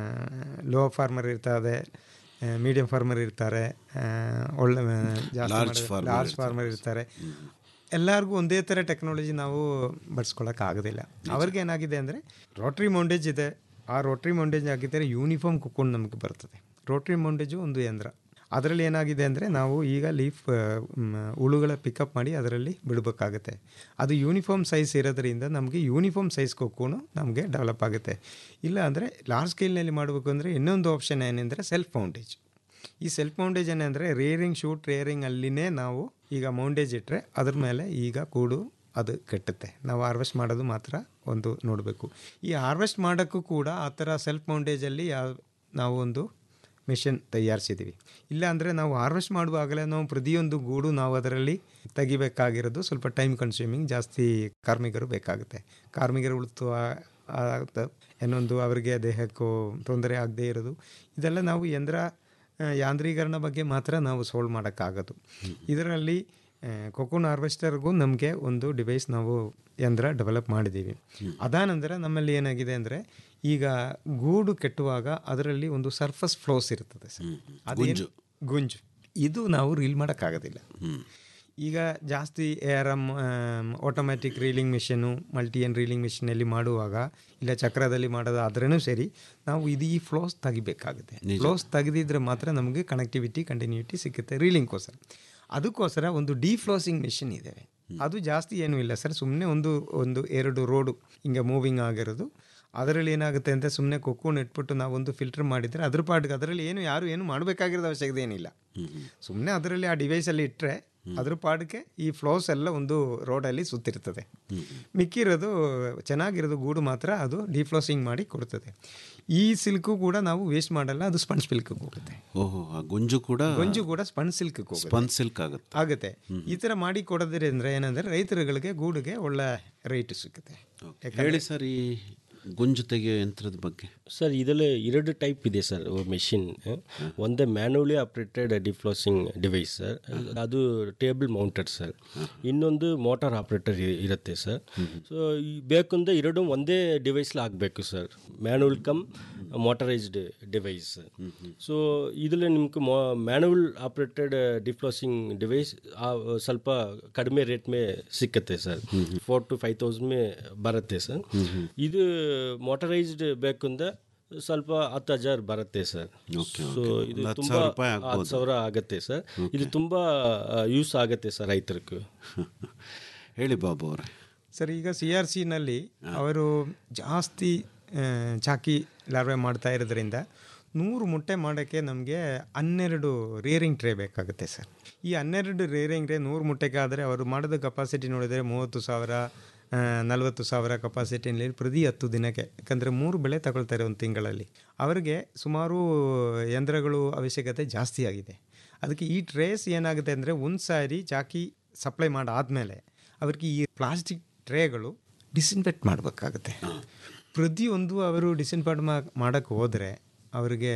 ಲೋ ಫಾರ್ಮರ್ ಇರ್ತದೆ ಮೀಡಿಯಂ ಫಾರ್ಮರ್ ಇರ್ತಾರೆ ಆ, ಒಳ್ಳೆ Large farmer ಲಾರ್ಜ್ ಇರ್ತಾರೆ. ಫಾರ್ಮರ್ ಇರ್ತಾರೆ ಎಲ್ಲರಿಗೂ ಒಂದೇ ಥರ ಟೆಕ್ನಾಲಜಿ ನಾವು ಬಳಸ್ಕೊಳಕ್ಕೆ ಆಗೋದಿಲ್ಲ ಅವ್ರಿಗೆ ಏನಾಗಿದೆ ಅಂದರೆ ರೋಟ್ರಿ ಮೌಂಟೇಜ್ ಇದೆ ಆ ರೋಟ್ರಿ ಮೌಂಟೇಜ್ ಆಗಿದ್ದರೆ ಯೂನಿಫಾರ್ಮ್ ಕುಕ್ಕೊಂಡು ನಮಗೆ ಬರ್ತದೆ ರೋಟ್ರಿ ಮೌಂಟೇಜು ಒಂದು ಯಂತ್ರ ಅದರಲ್ಲಿ ಏನಾಗಿದೆ ಅಂದರೆ ನಾವು ಈಗ ಲೀಫ್ ಹುಳುಗಳ ಪಿಕಪ್ ಮಾಡಿ ಅದರಲ್ಲಿ ಬಿಡಬೇಕಾಗುತ್ತೆ ಅದು ಯೂನಿಫಾರ್ಮ್ ಸೈಜ್ ಇರೋದ್ರಿಂದ ನಮಗೆ ಯೂನಿಫಾರ್ಮ್ ಸೈಜ್ ಕೊಕ್ಕೂನು ನಮಗೆ ಡೆವಲಪ್ ಆಗುತ್ತೆ ಇಲ್ಲ ಅಂದರೆ ಲಾರ್ಜ್ ಸ್ಕೇಲ್ನಲ್ಲಿ ಮಾಡಬೇಕು ಅಂದರೆ ಇನ್ನೊಂದು ಆಪ್ಷನ್ ಏನೆಂದರೆ ಸೆಲ್ಫ್ ಮೌಂಟೇಜ್ ಈ ಸೆಲ್ಫ್ ಮೌಂಟೇಜ್ ಏನಂದರೆ ರೇರಿಂಗ್ ಶೂಟ್ ರೇರಿಂಗ್ ಅಲ್ಲಿನೇ ನಾವು ಈಗ ಮೌಂಟೇಜ್ ಇಟ್ಟರೆ ಅದ್ರ ಮೇಲೆ ಈಗ ಕೂಡು ಅದು ಕೆಟ್ಟುತ್ತೆ ನಾವು ಹಾರ್ವೆಸ್ಟ್ ಮಾಡೋದು ಮಾತ್ರ ಒಂದು ನೋಡಬೇಕು ಈ ಹಾರ್ವೆಸ್ಟ್ ಮಾಡೋಕ್ಕೂ ಕೂಡ ಆ ಥರ ಸೆಲ್ಫ್ ಮೌಂಟೇಜಲ್ಲಿ ಯಾವ ನಾವು ಒಂದು ಮಿಷನ್ ತಯಾರಿಸಿದ್ದೀವಿ ಇಲ್ಲ ಅಂದರೆ ನಾವು ಹಾರ್ವೆಸ್ಟ್ ಮಾಡುವಾಗಲೇ ನಾವು ಪ್ರತಿಯೊಂದು ಗೂಡು ನಾವು ಅದರಲ್ಲಿ ತೆಗಿಬೇಕಾಗಿರೋದು ಸ್ವಲ್ಪ ಟೈಮ್ ಕನ್ಸ್ಯೂಮಿಂಗ್ ಜಾಸ್ತಿ ಕಾರ್ಮಿಕರು ಬೇಕಾಗುತ್ತೆ ಕಾರ್ಮಿಕರು ಉಳಿತು ಇನ್ನೊಂದು ಅವರಿಗೆ ದೇಹಕ್ಕೂ ತೊಂದರೆ ಆಗದೇ ಇರೋದು ಇದೆಲ್ಲ ನಾವು ಯಂತ್ರ ಆ, ಯಾಂತ್ರೀಕರಣ ಬಗ್ಗೆ ಮಾತ್ರ ನಾವು ಸೋಲ್ವ್ ಮಾಡೋಕ್ಕಾಗೋದು ಇದರಲ್ಲಿ ಕೊಕೋನ್ ಹಾರ್ವೆಸ್ಟರ್ಗೂ ನಮಗೆ ಒಂದು ಡಿವೈಸ್ ನಾವು ಯಂತ್ರ ಡೆವಲಪ್ ಮಾಡಿದ್ದೀವಿ ಅದಾನಂತರ ನಮ್ಮಲ್ಲಿ ಏನಾಗಿದೆ ಅಂದರೆ ಈಗ ಗೂಡು ಕೆಟ್ಟುವಾಗ ಅದರಲ್ಲಿ ಒಂದು ಸರ್ಫಸ್ ಫ್ಲೋಸ್ ಇರ್ತದೆ ಸರ್ ಅದೇನು ಗುಂಜು. ಗುಂಜು ಇದು ನಾವು ರೀಲ್ ಮಾಡೋಕ್ಕಾಗೋದಿಲ್ಲ ಈಗ ಜಾಸ್ತಿ A R M automatic reeling machine multi end reeling ಮಿಷಿನಲ್ಲಿ ಮಾಡುವಾಗ ಇಲ್ಲ ಚಕ್ರದಲ್ಲಿ ಮಾಡೋದಾದ್ರೂ ಸರಿ ನಾವು ಇದು ಈ ಫ್ಲೋಸ್ ತೆಗಿಬೇಕಾಗುತ್ತೆ ನಿಜ. ಫ್ಲೋಸ್ ತೆಗೆದಿದ್ರೆ ಮಾತ್ರ ನಮಗೆ ಕನೆಕ್ಟಿವಿಟಿ ಕಂಟಿನ್ಯೂಟಿ ಸಿಗುತ್ತೆ ರೀಲಿಂಗ್ಗೋಸ್ಕರ ಅದಕ್ಕೋಸ್ಕರ ಒಂದು ಡಿಫ್ಲೋಸಿಂಗ್ ಮಿಷಿನ್ ಇದ್ದಾವೆ ಅದು ಜಾಸ್ತಿ ಏನೂ ಇಲ್ಲ ಸರ್ ಸುಮ್ಮನೆ ಒಂದು ಒಂದು ಎರಡು ರೋಡು ಹಿಂಗೆ ಮೂವಿಂಗ್ ಆಗಿರೋದು ಅದರಲ್ಲಿ ಏನಾಗುತ್ತೆ ಅಂತ ಸುಮ್ಮನೆ ಕೊಕ್ಕೂನ್ ಇಟ್ಬಿಟ್ಟು ನಾವೊಂದು ಫಿಲ್ಟರ್ ಮಾಡಿದರೆ ಅದ್ರ ಪಾಟಿಗೆ ಅದರಲ್ಲಿ ಏನು ಯಾರು ಏನು ಮಾಡಬೇಕಾಗಿರೋದು ಅವಶ್ಯಕತೆ ಏನಿಲ್ಲ ಸುಮ್ಮನೆ ಅದರಲ್ಲಿ ಆ ಡಿವೈಸಲ್ಲಿ ಇಟ್ಟರೆ ಅದ್ರ ಪಾಡಿಗೆ ಈ ಫ್ಲೋಸ್ ಎಲ್ಲ ಒಂದು ರೋಡಲ್ಲಿ ಸುತ್ತಿರ್ತದೆ ಮಿಕ್ಕಿರೋದು ಚೆನ್ನಾಗಿರೋದು ಗೂಡು ಮಾತ್ರ ಅದು ಡಿಫ್ಲೋಸಿಂಗ್ ಮಾಡಿ ಕೊಡ್ತದೆ ಈ ಸಿಲ್ಕು ಕೂಡ ನಾವು ವೇಸ್ಟ್ ಮಾಡಲ್ಲ ಅದು ಸ್ಪಂಜ್ ಸಿಲ್ಕ್ ಹೋಗುತ್ತೆ ಓಹೋ ಆ ಗುಂಜು ಕೂಡ ಗೊಂಜು ಕೂಡ ಸ್ಪಂಜ್ ಸಿಲ್ಕ್ ಹೋಗುತ್ತೆ ಸ್ಪನ್ ಸಿಲ್ಕ್ ಆಗುತ್ತೆ ಆಗುತ್ತೆ ಈ ಥರ ಮಾಡಿ ಕೊಡೋದ್ರಿಂದ ಏನಂದರೆ ರೈತರುಗಳಿಗೆ ಗೂಡಿಗೆ ಒಳ್ಳೆ ರೇಟ್ ಸಿಗುತ್ತೆ ಹೇಳಿ ಸರ್ ಈ ಗುಂಜು ತೆಗೆಯೋ ಯಂತ್ರದ ಬಗ್ಗೆ ಸರ್ ಇದರಲ್ಲಿ ಎರಡು ಟೈಪ್ ಇದೆ ಸರ್ ಮೆಷಿನ್ ಒಂದೇ manually operated deflossing device sir ಅದು ಟೇಬಲ್ ಮೌಂಟೆಡ್ ಸರ್ ಇನ್ನೊಂದು ಮೋಟಾರ್ ಆಪ್ರೇಟರ್ ಇರುತ್ತೆ ಸರ್ ಸೊ ಬೇಕಂದ್ರೆ ಎರಡು ಒಂದೇ ಡಿವೈಸ್ಲಿ ಆಗಬೇಕು sir manual cum motorised device so ಇದರಲ್ಲಿ ನಿಮ್ಗೆ ಮೋ ಮ್ಯಾನುವಲ್ ಆಪ್ರೇಟೆಡ್ ಡಿಫ್ಲೋಸಿಂಗ್ ಡಿವೈಸ್ ಸ್ವಲ್ಪ ಕಡಿಮೆ ರೇಟ್ ಮೇ ಸಿಕ್ಕತ್ತೆ sir four to five thousand ಮೇ ಬರುತ್ತೆ ಸರ್ ಇದು ಮೋಟರೈಸ್ಡ್ ಬೇಕಂದ್ರೆ ಸ್ವಲ್ಪ ಹತ್ತು ಹಜಾರ್ ಬರುತ್ತೆ ಸರ್ ಸೊ ಇದು ಒಂದು ಹತ್ತು ತುಂಬ ಸಾವಿರ ರೂಪಾಯಿ ಹತ್ತು ಆಗ್ಬೋದು. ಸಾವಿರ ಆಗುತ್ತೆ ಸರ್ ಇದು ತುಂಬ ಯೂಸ್ ಆಗುತ್ತೆ ಸರ್ ರೈತರಿಗೆ ಹೇಳಿ ಬಾಬು ಅವರೇ ಸರ್ ಈಗ ಸಿ ಆರ್ ಸಿನಲ್ಲಿ ಅವರು ಜಾಸ್ತಿ ಆ, ಚಾಕಿ ಲಾರ್ವೆ ಮಾಡ್ತಾ ಇರೋದ್ರಿಂದ ನೂರು ಮೊಟ್ಟೆ ಮಾಡೋಕ್ಕೆ ನಮಗೆ ಹನ್ನೆರಡು ರೇರಿಂಗ್ ಟ್ರೇ ಬೇಕಾಗುತ್ತೆ ಸರ್ ಈ ಹನ್ನೆರಡು ರೇರಿಂಗ್ ಟ್ರೇ ನೂರು ಮೊಟ್ಟೆಗೆ ಆದರೆ ಅವರು ಮಾಡೋದು ಕೆಪಾಸಿಟಿ ನೋಡಿದರೆ ಮೂವತ್ತು ಸಾವಿರ ಆ, ನಲವತ್ತು ಸಾವಿರ ಕೆಪಾಸಿಟಿನಲ್ಲಿ ಪ್ರತಿ ಹತ್ತು ದಿನಕ್ಕೆ ಯಾಕಂದರೆ ಮೂರು ಬೆಳೆ ತಗೊಳ್ತಾರೆ ಒಂದು ತಿಂಗಳಲ್ಲಿ ಅವರಿಗೆ ಸುಮಾರು ಯಂತ್ರಗಳು ಅವಶ್ಯಕತೆ ಜಾಸ್ತಿ ಆಗಿದೆ ಅದಕ್ಕೆ ಈ ಟ್ರೇಸ್ ಏನಾಗುತ್ತೆ ಅಂದರೆ ಒಂದು ಸಾರಿ ಚಾಕಿ ಸಪ್ಲೈ ಮಾಡಾದಮೇಲೆ ಅವ್ರಿಗೆ ಈ ಪ್ಲಾಸ್ಟಿಕ್ ಟ್ರೇಗಳು ಡಿಸಿನ್ಫೆಕ್ಟ್ ಮಾಡಬೇಕಾಗುತ್ತೆ ಪ್ರತಿಯೊಂದು ಅವರು ಡಿಸಿನ್ಫೆಕ್ಟ್ ಮಾಡೋಕ್ಕೆ ಹೋದರೆ ಅವರಿಗೆ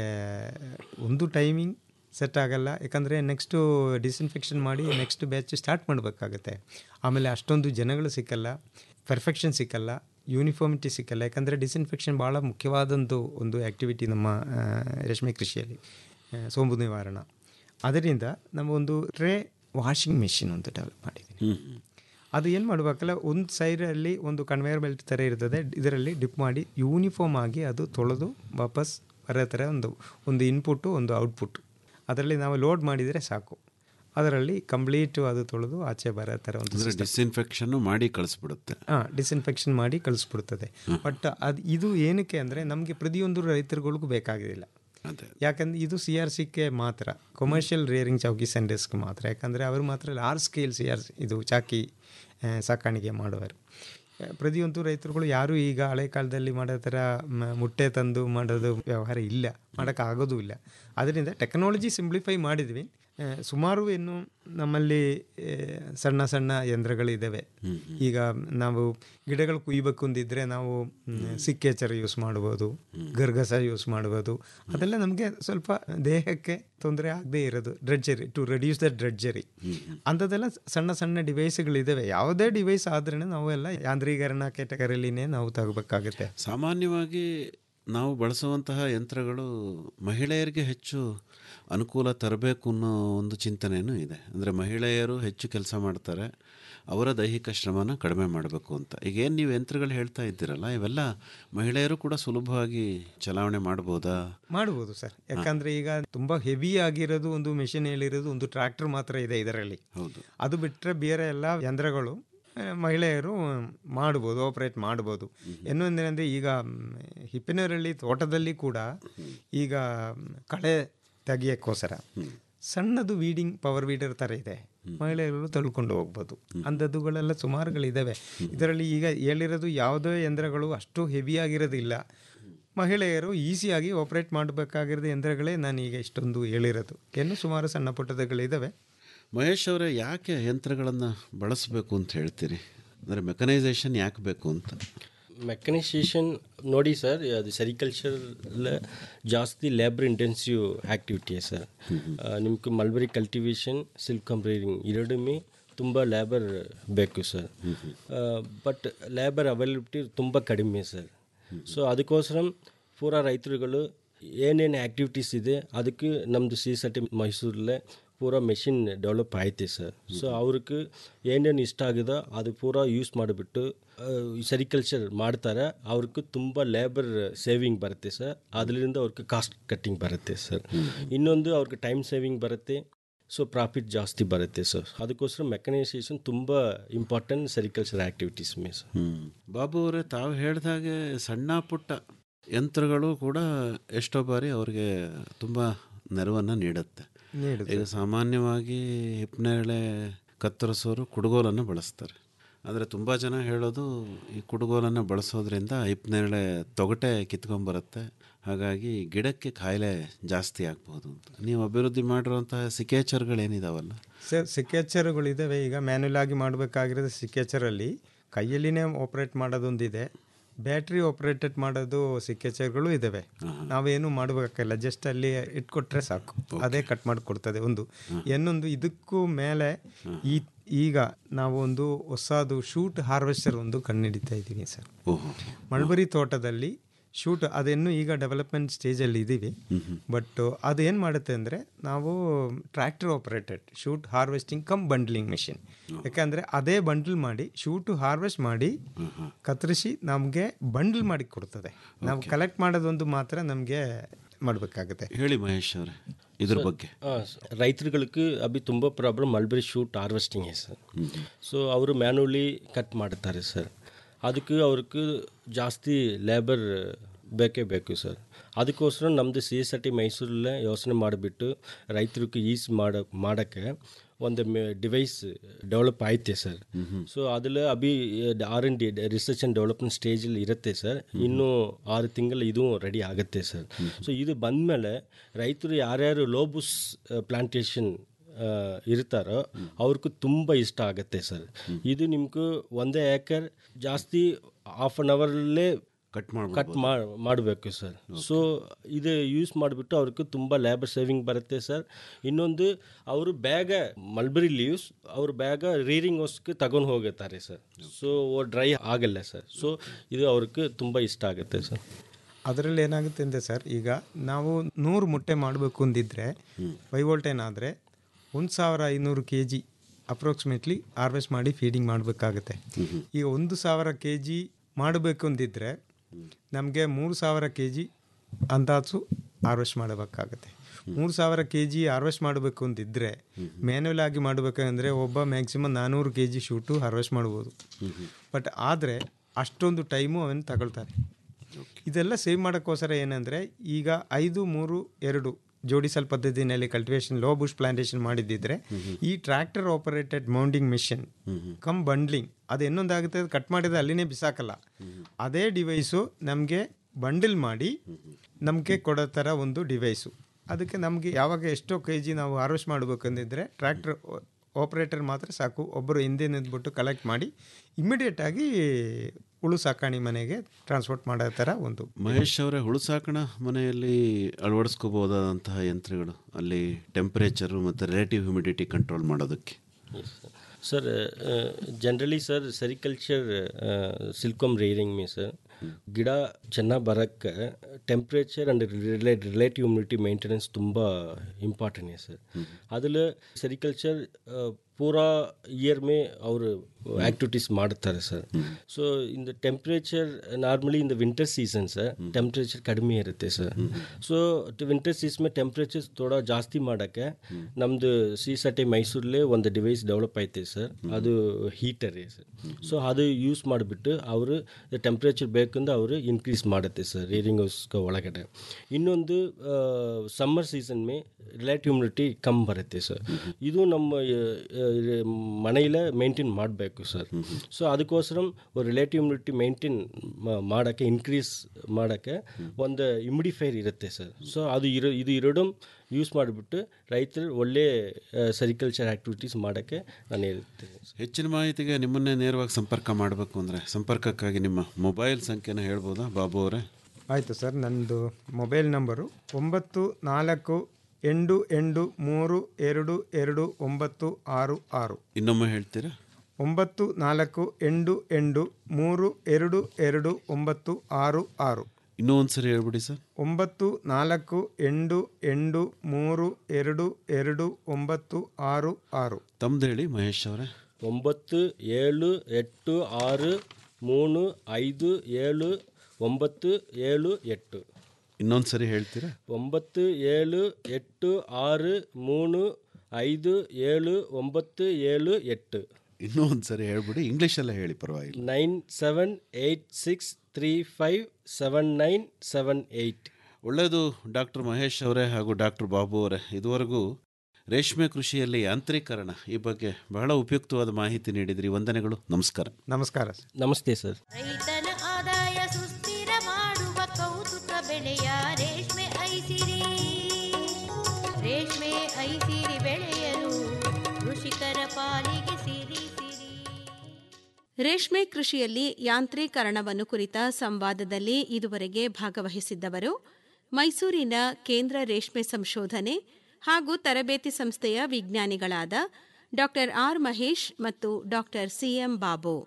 ಒಂದು ಟೈಮಿಂಗ್ ಸೆಟ್ ಆಗಲ್ಲ ಯಾಕಂದರೆ ನೆಕ್ಸ್ಟು ಡಿಸ್ಇನ್ಫೆಕ್ಷನ್ ಮಾಡಿ ನೆಕ್ಸ್ಟ್ ಬ್ಯಾಚ್ ಸ್ಟಾರ್ಟ್ ಮಾಡಬೇಕಾಗತ್ತೆ ಆಮೇಲೆ ಅಷ್ಟೊಂದು ಜನಗಳು ಸಿಕ್ಕಲ್ಲ ಪರ್ಫೆಕ್ಷನ್ ಸಿಕ್ಕಲ್ಲ ಯೂನಿಫಾರ್ಮಿಟಿ ಸಿಕ್ಕಲ್ಲ ಯಾಕಂದರೆ ಡಿಸ್ಇನ್ಫೆಕ್ಷನ್ ಭಾಳ ಮುಖ್ಯವಾದಂಥ ಒಂದು ಆ್ಯಕ್ಟಿವಿಟಿ ನಮ್ಮ ಆ, ರೇಷ್ಮೆ ಕೃಷಿಯಲ್ಲಿ ಆ, ಸೋಂಬು ನಿವಾರಣ ಅದರಿಂದ ನಮ್ಮ ಒಂದು ಟ್ರೇ ವಾಷಿಂಗ್ ಮೆಷಿನ್ ಒಂದು ಡೆವಲಪ್ ಮಾಡಿದ್ದೀನಿ ಅದು ಏನು ಮಾಡಬೇಕಲ್ಲ ಒಂದು ಸೈಡಲ್ಲಿ ಒಂದು ಕನ್ವೇಯರ್ ಬೆಲ್ಟ್ ಥರ ಇರ್ತದೆ ಇದರಲ್ಲಿ ಡಿಪ್ ಮಾಡಿ ಯೂನಿಫಾರ್ಮ್ ಆಗಿ ಅದು ತೊಳೆದು ವಾಪಸ್ ಬರೋ ಥರ ಒಂದು ಒಂದು ಇನ್ಪುಟ್ಟು ಒಂದು ಔಟ್ಪುಟ್ ಅದರಲ್ಲಿ ನಾವು ಲೋಡ್ ಮಾಡಿದರೆ ಸಾಕು ಅದರಲ್ಲಿ ಕಂಪ್ಲೀಟು ಅದು ತೊಳೆದು ಆಚೆ ಬರೋ ಥರ ಒಂದು ಅಂದರೆ ಡಿಸ್ಇನ್ಫೆಕ್ಷನ್ನು ಮಾಡಿ ಕಳಿಸ್ಬಿಡುತ್ತೆ ಹಾಂ ಡಿಸ್ಇನ್ಫೆಕ್ಷನ್ ಮಾಡಿ ಕಳಿಸ್ಬಿಡ್ತದೆ ಬಟ್ ಅದು ಇದು ಏನಕ್ಕೆ ಅಂದರೆ ನಮಗೆ ಪ್ರತಿಯೊಂದು ರೈತರುಗಳಿಗೂ ಬೇಕಾಗಿಲ್ಲ ಯಾಕಂದ್ರೆ ಇದು ಸಿ ಆರ್ ಸಿಗೆ ಮಾತ್ರ ಕಮರ್ಷಿಯಲ್ ರೇರಿಂಗ್ ಚೌಕಿ ಸೆಂಟರ್ಸ್ಗೆ ಮಾತ್ರ ಯಾಕಂದರೆ ಅವರು ಮಾತ್ರ ಲಾರ್ಜ್ ಸ್ಕೇಲ್ ಸಿ ಆರ್ ಇದು ಚಾಕಿ ಆ, ಸಾಕಾಣಿಕೆ ಮಾಡುವರು ಆ, ಪ್ರತಿಯೊಂದು ರೈತರುಗಳು ಯಾರೂ ಈಗ ಹಳೆ ಕಾಲದಲ್ಲಿ ಮಾಡೋ ಥರ ಮ- ಮುಟ್ಟೆ ತಂದು ಮಾಡೋದು ವ್ಯವಹಾರ ಇಲ್ಲ ಮಾಡೋಕ್ಕಾಗೋದು ಇಲ್ಲ ಅದರಿಂದ ಟೆಕ್ನಾಲಜಿ ಸಿಂಪ್ಲಿಫೈ ಮಾಡಿದ್ವಿ ಆ, ಸುಮಾರು ಇನ್ನು ನಮ್ಮಲ್ಲಿ ಆ, ಸಣ್ಣ ಸಣ್ಣ ಯಂತ್ರಗಳಿದ್ದಾವೆ ಈಗ ನಾವು ಗಿಡಗಳು ಕುಯ್ಬೇಕು ಅಂದಿದ್ರೆ ನಾವು ಮ್, ಸಿಕ್ಕೇಚರ್ ಯೂಸ್ ಮಾಡ್ಬೋದು ಗರ್ಗಸ ಯೂಸ್ ಮಾಡ್ಬೋದು ಅದೆಲ್ಲ ನಮಗೆ ಸ್ವಲ್ಪ ದೇಹಕ್ಕೆ ತೊಂದರೆ ಆಗದೇ ಇರೋದು drudgery to reduce the drudgery ಅಂಥದ್ದೆಲ್ಲ ಸಣ್ಣ ಸಣ್ಣ ಡಿವೈಸ್ಗಳಿದ್ದಾವೆ ಯಾವುದೇ ಡಿವೈಸ್ ಆದ್ರೂ ನಾವೆಲ್ಲ ಯಾಂತ್ರೀಕರಣ ಕೆಟಗರಿಲಿನೇ ನಾವು ತಗೋಬೇಕಾಗುತ್ತೆ ಸಾಮಾನ್ಯವಾಗಿ ನಾವು ಬಳಸುವಂತಹ ಯಂತ್ರಗಳು ಮಹಿಳೆಯರಿಗೆ ಹೆಚ್ಚು ಅನುಕೂಲ ತರಬೇಕು ಅನ್ನೋ ಒಂದು ಚಿಂತನೆಯೂ ಇದೆ ಅಂದರೆ ಮಹಿಳೆಯರು ಹೆಚ್ಚು ಕೆಲಸ ಮಾಡ್ತಾರೆ ಅವರ ದೈಹಿಕ ಶ್ರಮನ ಕಡಿಮೆ ಮಾಡಬೇಕು ಅಂತ ಈಗ ಏನು ನೀವು ಯಂತ್ರಗಳು ಹೇಳ್ತಾ ಇದ್ದೀರಲ್ಲ ಇವೆಲ್ಲ ಮಹಿಳೆಯರು ಕೂಡ ಸುಲಭವಾಗಿ ಚಲಾವಣೆ ಮಾಡ್ಬೋದಾ ಮಾಡ್ಬೋದು ಸರ್ ಯಾಕಂದ್ರೆ ಈಗ ತುಂಬಾ ಹೆವಿ ಆಗಿರೋದು ಒಂದು ಮೆಷಿನ್ ಹೇಳಿರೋದು ಒಂದು ಟ್ರ್ಯಾಕ್ಟರ್ ಮಾತ್ರ ಇದೆ ಇದರಲ್ಲಿ ಹೌದು ಅದು ಬಿಟ್ಟರೆ ಬೇರೆ ಎಲ್ಲ ಯಂತ್ರಗಳು ಆ, ಮಹಿಳೆಯರು ಮಾಡ್ಬೋದು ಆಪ್ರೇಟ್ ಮಾಡ್ಬೋದು ಇನ್ನೊಂದೇನೆಂದರೆ ಈಗ ಮ್, ಹಿಪ್ಪಿನರಲ್ಲಿ ತೋಟದಲ್ಲಿ ಕೂಡ ಈಗ ಮ್, ಕಳೆ ತೆಗಿಯೋಕ್ಕೋಸ್ಕರ ಸಣ್ಣದು ವೀಡಿಂಗ್ ಪವರ್ ವೀಡರ್ ಥರ ಇದೆ ಮಹಿಳೆಯರು ತಳ್ಕೊಂಡು ಹೋಗ್ಬೋದು ಅಂಥದ್ದುಗಳೆಲ್ಲ ಸುಮಾರುಗಳಿದ್ದಾವೆ ಇದರಲ್ಲಿ ಈಗ ಹೇಳಿರೋದು ಯಾವುದೇ ಯಂತ್ರಗಳು ಅಷ್ಟು ಹೆವಿ ಆಗಿರೋದಿಲ್ಲ ಮಹಿಳೆಯರು ಈಸಿಯಾಗಿ ಆಪ್ರೇಟ್ ಮಾಡಬೇಕಾಗಿರೋದು ಯಂತ್ರಗಳೇ ನಾನು ಈಗ ಇಷ್ಟೊಂದು ಹೇಳಿರೋದು ಇನ್ನು ಸುಮಾರು ಸಣ್ಣ ಪುಟ್ಟದಗಳಿದ್ದಾವೆ ಮಹೇಶ್ ಅವರೇ ಯಾಕೆ ಯಂತ್ರಗಳನ್ನು ಬಳಸಬೇಕು ಅಂತ ಹೇಳ್ತೀರಿ ಅಂದರೆ ಮೆಕನೈಸೇಷನ್ ಯಾಕೆ ಬೇಕು ಅಂತ ಮೆಕನೈಸೇಷನ್ ನೋಡಿ ಸರ್ ಅದು ಸೆರಿಕಲ್ಚರ್ ಜಾಸ್ತಿ ಲೇಬರ್ ಇಂಟೆನ್ಸಿವ್ ಆ್ಯಕ್ಟಿವಿಟಿ ಸರ್ ನಿಮ್ಗೆ ಮಲ್ಬರಿ ಕಲ್ಟಿವೇಷನ್ ಸಿಲ್ಕ್ ಕಂಪ್ರೀರಿಂಗ್ ಎರಡೂ ತುಂಬ ಲೇಬರ್ ಬೇಕು ಸರ್ ಬಟ್ ಲೇಬರ್ ಅವೈಲಬಿಲಿಟಿ ತುಂಬ ಕಡಿಮೆ ಸರ್ ಸೊ ಅದಕ್ಕೋಸ್ಕರ ಪೂರಾ ರೈತರುಗಳು ಏನೇನು ಆ್ಯಕ್ಟಿವಿಟೀಸ್ ಇದೆ ಅದಕ್ಕೆ ನಮ್ಮದು ಸಿ ಸಟಿ ಮೈಸೂರಲ್ಲೇ ಪೂರಾ ಮೆಷಿನ್ ಡೆವಲಪ್ ಐತೆ ಸರ್ ಸೊ ಅವ್ರಿಗೆ ಏನೇನು ಇಷ್ಟ ಆಗಿದೆ ಅದು ಪೂರಾ ಯೂಸ್ ಮಾಡಿಬಿಟ್ಟು ಸೆರಿಕಲ್ಚರ್ ಮಾಡ್ತಾರೆ ಅವ್ರಿಗೆ ತುಂಬ ಲೇಬರ್ ಸೇವಿಂಗ್ ಬರುತ್ತೆ ಸರ್ ಅದರಿಂದ ಅವ್ರಿಗೆ ಕಾಸ್ಟ್ ಕಟ್ಟಿಂಗ್ ಬರುತ್ತೆ ಸರ್ ಇನ್ನೊಂದು ಅವ್ರಿಗೆ ಟೈಮ್ ಸೇವಿಂಗ್ ಬರುತ್ತೆ ಸೊ ಪ್ರಾಫಿಟ್ ಜಾಸ್ತಿ ಬರುತ್ತೆ ಸರ್ ಅದಕ್ಕೋಸ್ಕರ ಮೆಕನೈಸೇಷನ್ ತುಂಬ ಇಂಪಾರ್ಟೆಂಟ್ ಸೆರಿಕಲ್ಚರ್ ಆ್ಯಕ್ಟಿವಿಟೀಸ್ ಮೇ ಸರ್ ಹ್ಮ್. ಬಾಬು ಅವರೇ ತಾವು ಹೇಳ್ದಾಗೆ ಸಣ್ಣ ಪುಟ್ಟ ಯಂತ್ರಗಳು ಕೂಡ ಎಷ್ಟೋ ಬಾರಿ ಅವ್ರಿಗೆ ತುಂಬ ನೆರವನ್ನು ನೀಡುತ್ತೆ ನೀಡುತ್ತೆ. ಈಗ ಸಾಮಾನ್ಯವಾಗಿ ಹಿಪ್ನೇರಳೆ ಕತ್ತರಿಸೋರು ಕುಡುಗೋಲನ್ನು ಬಳಸ್ತಾರೆ ಆದರೆ ತುಂಬ ಜನ ಹೇಳೋದು ಈ ಕುಡುಗೋಲನ್ನು ಬಳಸೋದ್ರಿಂದ ಹಿಪ್ನೇರಳೆ ತೊಗಟೆ ಕಿತ್ಕೊಂಡ್ಬರುತ್ತೆ ಹಾಗಾಗಿ ಗಿಡಕ್ಕೆ ಕಾಯಿಲೆ ಜಾಸ್ತಿ ಆಗ್ಬೋದು ಅಂತ ನೀವು ಅಭಿವೃದ್ಧಿ ಮಾಡಿರುವಂತಹ ಸಿಕೇಚರ್ಗಳೇನಿದಾವಲ್ಲ ಸರ್ ಸಿಕ್ಕೇಚರ್ಗಳಿದ್ದಾವೆ ಈಗ ಮ್ಯಾನ್ಯಲ್ ಆಗಿ ಮಾಡಬೇಕಾಗಿರೋದು ಸಿಕ್ಕೇಚರಲ್ಲಿ ಕೈಯಲ್ಲಿನೇ ಆಪ್ರೇಟ್ ಮಾಡೋದೊಂದಿದೆ ಬ್ಯಾಟ್ರಿ ಆಪ್ರೇಟೆಡ್ ಮಾಡೋದು ಸಿಕ್ಕೇಚರ್ಗಳು ಇದ್ದಾವೆ ನಾವೇನು ಮಾಡಬೇಕಾಗಿಲ್ಲ ಜಸ್ಟ್ ಅಲ್ಲಿ ಇಟ್ಕೊಟ್ರೆ ಸಾಕು ಅದೇ ಕಟ್ ಮಾಡಿ ಕೊಡ್ತದೆ ಒಂದು ಇನ್ನೊಂದು ಇದಕ್ಕೂ ಮೇಲೆ ಈ ಈಗ ನಾವು ಒಂದು ಹೊಸದು ಶೂಟ್ ಹಾರ್ವೆಸ್ಟರ್ ಒಂದು ಕಂಡುಹಿಡಿತಾ ಇದ್ದೀವಿ ಸರ್ ಮಲ್ಬರಿ ತೋಟದಲ್ಲಿ ಶೂಟ್ ಅದಿನ್ನೂ ಈಗ ಡೆವಲಪ್ಮೆಂಟ್ ಸ್ಟೇಜಲ್ಲಿ ಇದ್ದೀವಿ ಬಟ್ ಅದೇನು ಮಾಡುತ್ತೆ ಅಂದರೆ ನಾವು tractor operated shoot harvesting cum bundling machine ಯಾಕಂದರೆ ಅದೇ ಬಂಡಲ್ ಮಾಡಿ ಶೂಟು ಹಾರ್ವೆಸ್ಟ್ ಮಾಡಿ ಕತ್ತರಿಸಿ ನಮಗೆ ಬಂಡಲ್ ಮಾಡಿ ಕೊಡ್ತದೆ ನಾವು ಕಲೆಕ್ಟ್ ಮಾಡೋದೊಂದು ಮಾತ್ರ ನಮಗೆ ಮಾಡಬೇಕಾಗುತ್ತೆ ಹೇಳಿ ಮಹೇಶ್ ಅವರೇ ಇದ್ರ ಬಗ್ಗೆ ರೈತರುಗಳಿಗೆ ಅಭಿ ತುಂಬ problem mulberry shoot harvesting sir so ಅವರು ಮ್ಯಾನುವಲಿ ಕಟ್ ಮಾಡ್ತಾರೆ ಸರ್ ಅದಕ್ಕೆ ಅವ್ರಿಗೆ ಜಾಸ್ತಿ ಲೇಬರ್ ಬೇಕೇ ಬೇಕು ಸರ್ ಅದಕ್ಕೋಸ್ಕರ ನಮ್ಮದು ಸಿ ಎಸ್ ಆರ್ ಟಿ ಮೈಸೂರಲ್ಲೇ ಯೋಚನೆ ಮಾಡಿಬಿಟ್ಟು ರೈತರಿಗೆ ಈಸ್ ಮಾಡ ಮಾಡೋಕ್ಕೆ ಒಂದು ಮೆ ಡಿವೈಸ್ ಡೆವಲಪ್ ಆಯ್ತೆ ಸರ್ ಸೊ ಅದ್ರಲ್ಲಿ ಅಭಿ R N D research and development ಸ್ಟೇಜಲ್ಲಿ ಇರುತ್ತೆ ಸರ್ ಇನ್ನೂ ಆರು ತಿಂಗಳು ಇದು ರೆಡಿ ಆಗುತ್ತೆ ಸರ್ ಸೊ ಇದು ಬಂದಮೇಲೆ ರೈತರು ಯಾರ್ಯಾರು ಲೋಬುಸ್ ಪ್ಲಾಂಟೇಶನ್ ಇರ್ತಾರೋ ಅವ್ರಿಗೂ ತುಂಬ ಇಷ್ಟ ಆಗುತ್ತೆ ಸರ್ ಇದು ನಿಮ್ಗೆ ಒಂದೇ ಏಕರ್ ಜಾಸ್ತಿ ಹಾಫ್ ಆನ್ ಅವರಲ್ಲೇ ಕಟ್ ಮಾಡಿ ಕಟ್ ಮಾಡಬೇಕು ಸರ್ ಸೊ ಇದು ಯೂಸ್ ಮಾಡಿಬಿಟ್ಟು ಅವ್ರಿಗೆ ತುಂಬ ಲೇಬರ್ ಸೇವಿಂಗ್ ಬರುತ್ತೆ ಸರ್ ಇನ್ನೊಂದು ಅವರು ಬೇಗ ಮಲ್ಬರಿ ಲೀವ್ಸ್ ಅವರು ಬೇಗ ರೀರಿಂಗೋಸ್ಗೆ ತಗೊಂಡು ಹೋಗುತ್ತಾರೆ ಸರ್ ಸೊ ಡ್ರೈ ಆಗಲ್ಲ ಸರ್ ಸೊ ಇದು ಅವ್ರಿಗೆ ತುಂಬ ಇಷ್ಟ ಆಗುತ್ತೆ ಸರ್ ಅದರಲ್ಲಿ ಏನಾಗುತ್ತೆ ಅಂದರೆ ಸರ್ ಈಗ ನಾವು ನೂರು ಮೊಟ್ಟೆ ಮಾಡಬೇಕು ಅಂದಿದ್ರೆ ವೈವೋಲ್ಟೇನ್ ಆದರೆ ಒಂದು ಸಾವಿರ ಐನೂರು ಕೆ ಜಿ ಅಪ್ರಾಕ್ಸಿಮೇಟ್ಲಿ ಹಾರ್ವೆಸ್ಟ್ ಮಾಡಿ ಫೀಡಿಂಗ್ ಮಾಡಬೇಕಾಗುತ್ತೆ ಈಗ ಒಂದು ಸಾವಿರ ಕೆ ಜಿ ಮಾಡಬೇಕು ಅಂದಿದ್ರೆ ನಮಗೆ ಮೂರು ಸಾವಿರ ಕೆ ಜಿ ಅಂದಾಜು ಹಾರ್ವೆಸ್ಟ್ ಮಾಡಬೇಕಾಗುತ್ತೆ ಮೂರು ಸಾವಿರ ಕೆ ಜಿ ಹಾರ್ವೆಸ್ಟ್ ಮಾಡಬೇಕು ಅಂತಿದ್ದರೆ ಮ್ಯಾನ್ಯಲ್ ಆಗಿ ಮಾಡಬೇಕಂದ್ರೆ ಒಬ್ಬ ಮ್ಯಾಕ್ಸಿಮಮ್ ನಾನ್ನೂರು ಕೆ ಜಿ ಶೂಟು ಹಾರ್ವೆಸ್ಟ್ ಮಾಡ್ಬೋದು ಬಟ್ ಆದರೆ ಅಷ್ಟೊಂದು ಟೈಮು ಅವನು ತಗೊಳ್ತಾರೆ ಇದೆಲ್ಲ ಸೇವ್ ಮಾಡೋಕ್ಕೋಸ್ಕರ ಏನಂದರೆ ಈಗ ಐದು ಮೂರು ಎರಡು ಜೋಡಿಸಲ್ ಪದ್ಧತಿನಲ್ಲಿ ಕಲ್ಟಿವೇಶನ್ ಲೋ ಬುಷ್ ಪ್ಲಾಂಟೇಶನ್ ಮಾಡಿದ್ದಿದ್ರೆ ಈ tractor operated mounting machine cum bundling ಅದು ಇನ್ನೊಂದಾಗುತ್ತೆ ಅದು ಕಟ್ ಮಾಡಿದ್ರೆ ಅಲ್ಲಿನೇ ಬಿಸಾಕಲ್ಲ ಅದೇ ಡಿವೈಸು ನಮಗೆ ಬಂಡಲ್ ಮಾಡಿ ನಮಗೆ ಕೊಡೋ ಥರ ಒಂದು ಡಿವೈಸು ಅದಕ್ಕೆ ನಮಗೆ ಯಾವಾಗ ಎಷ್ಟೋ ಕೆ ಜಿ ನಾವು ಹಾರ್ವೆಸ್ಟ್ ಮಾಡಬೇಕಂದಿದ್ರೆ ಟ್ರ್ಯಾಕ್ಟರ್ ಆಪ್ರೇಟರ್ ಮಾತ್ರ ಸಾಕು ಒಬ್ಬರು ಹಿಂದೆ ನಿಂತ್ಬಿಟ್ಟು ಕಲೆಕ್ಟ್ ಮಾಡಿ ಇಮಿಡಿಯೇಟಾಗಿ ಹುಳು ಸಾಕಾಣೆ ಮನೆಗೆ ಟ್ರಾನ್ಸ್ಪೋರ್ಟ್ ಮಾಡೋ ಥರ ಒಂದು ಮಹೇಶ್ ಅವರೇ ಹುಳು ಸಾಕಣ ಮನೆಯಲ್ಲಿ ಅಳವಡಿಸ್ಕೋಬಹುದಾದಂತಹ ಯಂತ್ರಗಳು ಅಲ್ಲಿ ಟೆಂಪರೇಚರು ಮತ್ತು ರಿಲೇಟಿವ್ ಹ್ಯುಮಿಡಿಟಿ ಕಂಟ್ರೋಲ್ ಮಾಡೋದಕ್ಕೆ sir generally sir sericulture silkworm rearing ಮೀ ಸರ್ ಗಿಡ ಚೆನ್ನಾಗಿ ಬರೋಕ್ಕೆ temperature and relate relative humidity maintenance ತುಂಬ ಇಂಪಾರ್ಟೆಂಟ್ है सर ಅದ್ರಲ್ಲಿ ಸೆರಿಕಲ್ಚರ್ ಪೂರಾ ಇಯರ್ ಮೇ ಅವರು ಆ್ಯಕ್ಟಿವಿಟೀಸ್ ಮಾಡ್ತಾರೆ sir so in the temperature normally in the winter season sir temperature ಕಡಿಮೆ ಇರುತ್ತೆ ಸರ್ ಸೊ ವಿಂಟರ್ ಸೀಸನ್ ಮೇ ಟೆಂಪ್ರೇಚರ್ ಥೋड़ा ಜಾಸ್ತಿ ಮಾಡೋಕ್ಕೆ ನಮ್ಮದು ಸಿ ಸಟಿ ಮೈಸೂರಲ್ಲೇ ಒಂದು ಡಿವೈಸ್ ಡೆವಲಪ್ ಐತೆ ಸರ್ ಅದು ಹೀಟರ್ ಸರ್ ಸೊ ಅದು ಯೂಸ್ ಮಾಡಿಬಿಟ್ಟು ಅವರು ಟೆಂಪ್ರೇಚರ್ ಬೇಕಂದ್ರೆ ಅವರು ಇನ್ಕ್ರೀಸ್ ಮಾಡುತ್ತೆ ಸರ್ ರೀರಿಂಗ್ ಹೌಸ್ಗೆ ಒಳಗಡೆ ಇನ್ನೊಂದು ಸಮ್ಮರ್ ಸೀಸನ್ ಮೇ ರಿಲೇಟಿವ್ ಹ್ಯುಮಿಡಿಟಿ ಕಮ್ಮಿ ಬರುತ್ತೆ ಸರ್ ಇದು ನಮ್ಮ ಮನೆಯಲ್ಲೇ ಮೇಂಟೈನ್ ಮಾಡಬೇಕು ಸರ್ ಸೊ ಅದಕ್ಕೋಸ್ಕರ ರಿಲೇಟಿವ್ ಹ್ಯುಮಿಡಿಟಿ ಮೇಂಟೈನ್ ಮಾಡೋಕ್ಕೆ ಇನ್ಕ್ರೀಸ್ ಮಾಡೋಕ್ಕೆ ಒಂದು ಇಮ್ಯುಡಿಫೈರ್ ಇರುತ್ತೆ ಸರ್ ಸೊ ಅದು ಇರೋ ಇದು ಎರಡು ಯೂಸ್ ಮಾಡಿಬಿಟ್ಟು ರೈತರು ಒಳ್ಳೆ ಸೆರಿಕಲ್ಚರ್ ಆ್ಯಕ್ಟಿವಿಟೀಸ್ ಮಾಡೋಕ್ಕೆ ನಾನು ಹೇಳ್ತೀನಿ ಹೆಚ್ಚಿನ ಮಾಹಿತಿಗೆ ನಿಮ್ಮನ್ನೇ ನೇರವಾಗಿ ಸಂಪರ್ಕ ಮಾಡಬೇಕು ಅಂದರೆ ಸಂಪರ್ಕಕ್ಕಾಗಿ ನಿಮ್ಮ ಮೊಬೈಲ್ ಸಂಖ್ಯೆನ ಹೇಳ್ಬೋದಾ ಬಾಬು ಅವರೇ ಆಯಿತು ಸರ್ ನನ್ನದು ಮೊಬೈಲ್ ನಂಬರು ಒಂಬತ್ತು ನಾಲ್ಕು ಎಂಟು ಎಂಟು ಮೂರು ಎರಡು ಎರಡು ಒಂಬತ್ತು ಆರು ಆರು ಇನ್ನೊಮ್ಮೆ ಹೇಳ್ತೀರಾ ಒಂಬತ್ತು ನಾಲ್ಕು ಎಂಟು ಎಂಟು ಮೂರು ಎರಡು ಎರಡು ಒಂಬತ್ತು ಆರು ಆರು ಇನ್ನೂ ಒಂದು ಸರಿ ಹೇಳ್ಬಿಡಿ ಸರ್ ಒಂಬತ್ತು ನಾಲ್ಕು ಎಂಟು ಎಂಟು ಮೂರು ಎರಡು ಎರಡು ಒಂಬತ್ತು ಆರು ಆರು ತಮ್ದು ಹೇಳಿ ಮಹೇಶ್ ಅವರೇ ಒಂಬತ್ತು ಏಳು ಎಟ್ಟು ಆರು ಮೂರು ಐದು ಏಳು ಒಂಬತ್ತು ಏಳು ಎಟ್ಟು ಇನ್ನೊಂದು ಸರಿ ಹೇಳ್ತೀರಾ ಒಂಬತ್ತು ಏಳು ಎಟ್ಟು ಆರು ಮೂರು ಐದು ಏಳು ಒಂಬತ್ತು ಏಳು ಎಟ್ಟು ಇನ್ನೂ ಒಂದು ಸರಿ ಹೇಳ್ಬಿಡಿ ಇಂಗ್ಲೀಷಲ್ಲೇ ಹೇಳಿ ಪರವಾಗಿಲ್ಲ nine seven eight six three five seven nine seven eight ಒಳ್ಳೆಯದು ಡಾಕ್ಟರ್ ಮಹೇಶ್ ಅವರೇ ಹಾಗೂ ಡಾಕ್ಟರ್ ಬಾಬು ಅವರೇ ಇದುವರೆಗೂ ರೇಷ್ಮೆ ಕೃಷಿಯಲ್ಲಿ ಯಾಂತ್ರೀಕರಣ ಈ ಬಗ್ಗೆ ಬಹಳ ಉಪಯುಕ್ತವಾದ ಮಾಹಿತಿ ನೀಡಿದ್ರಿ ವಂದನೆಗಳು ನಮಸ್ಕಾರ ನಮಸ್ಕಾರ ನಮಸ್ತೆ ಸರ್ ರೈತನ ಆದಾಯ ಸುಸ್ಥಿರ ಮಾಡುವ ಕೌತುಕ ಬೆಳೆಯ ರೇಷ್ಮೆ ಐಸಿರಿ ರೇಷ್ಮೆ ಐಸಿರಿ ಬೆಳೆಯಲು ಕೃಷಿಕರ ಪಾಲಿಗೆ ಸಿರಿ ಸಿರಿ ರೇಷ್ಮೆ ಕೃಷಿಯಲ್ಲಿ ಯಾಂತ್ರೀಕರಣವನ್ನು ಕುರಿತ ಸಂವಾದದಲ್ಲಿ ಇದುವರೆಗೆ ಭಾಗವಹಿಸಿದ್ದವರು ಮೈಸೂರಿನ ಕೇಂದ್ರ ರೇಷ್ಮೆ ಸಂಶೋಧನೆ ಹಾಗೂ ತರಬೇತಿ ಸಂಸ್ಥೆಯ ವಿಜ್ಞಾನಿಗಳಾದ ಡಾ ಆರ್ ಮಹೇಶ್ ಮತ್ತು ಡಾ ಸಿಎಂ ಬಾಬು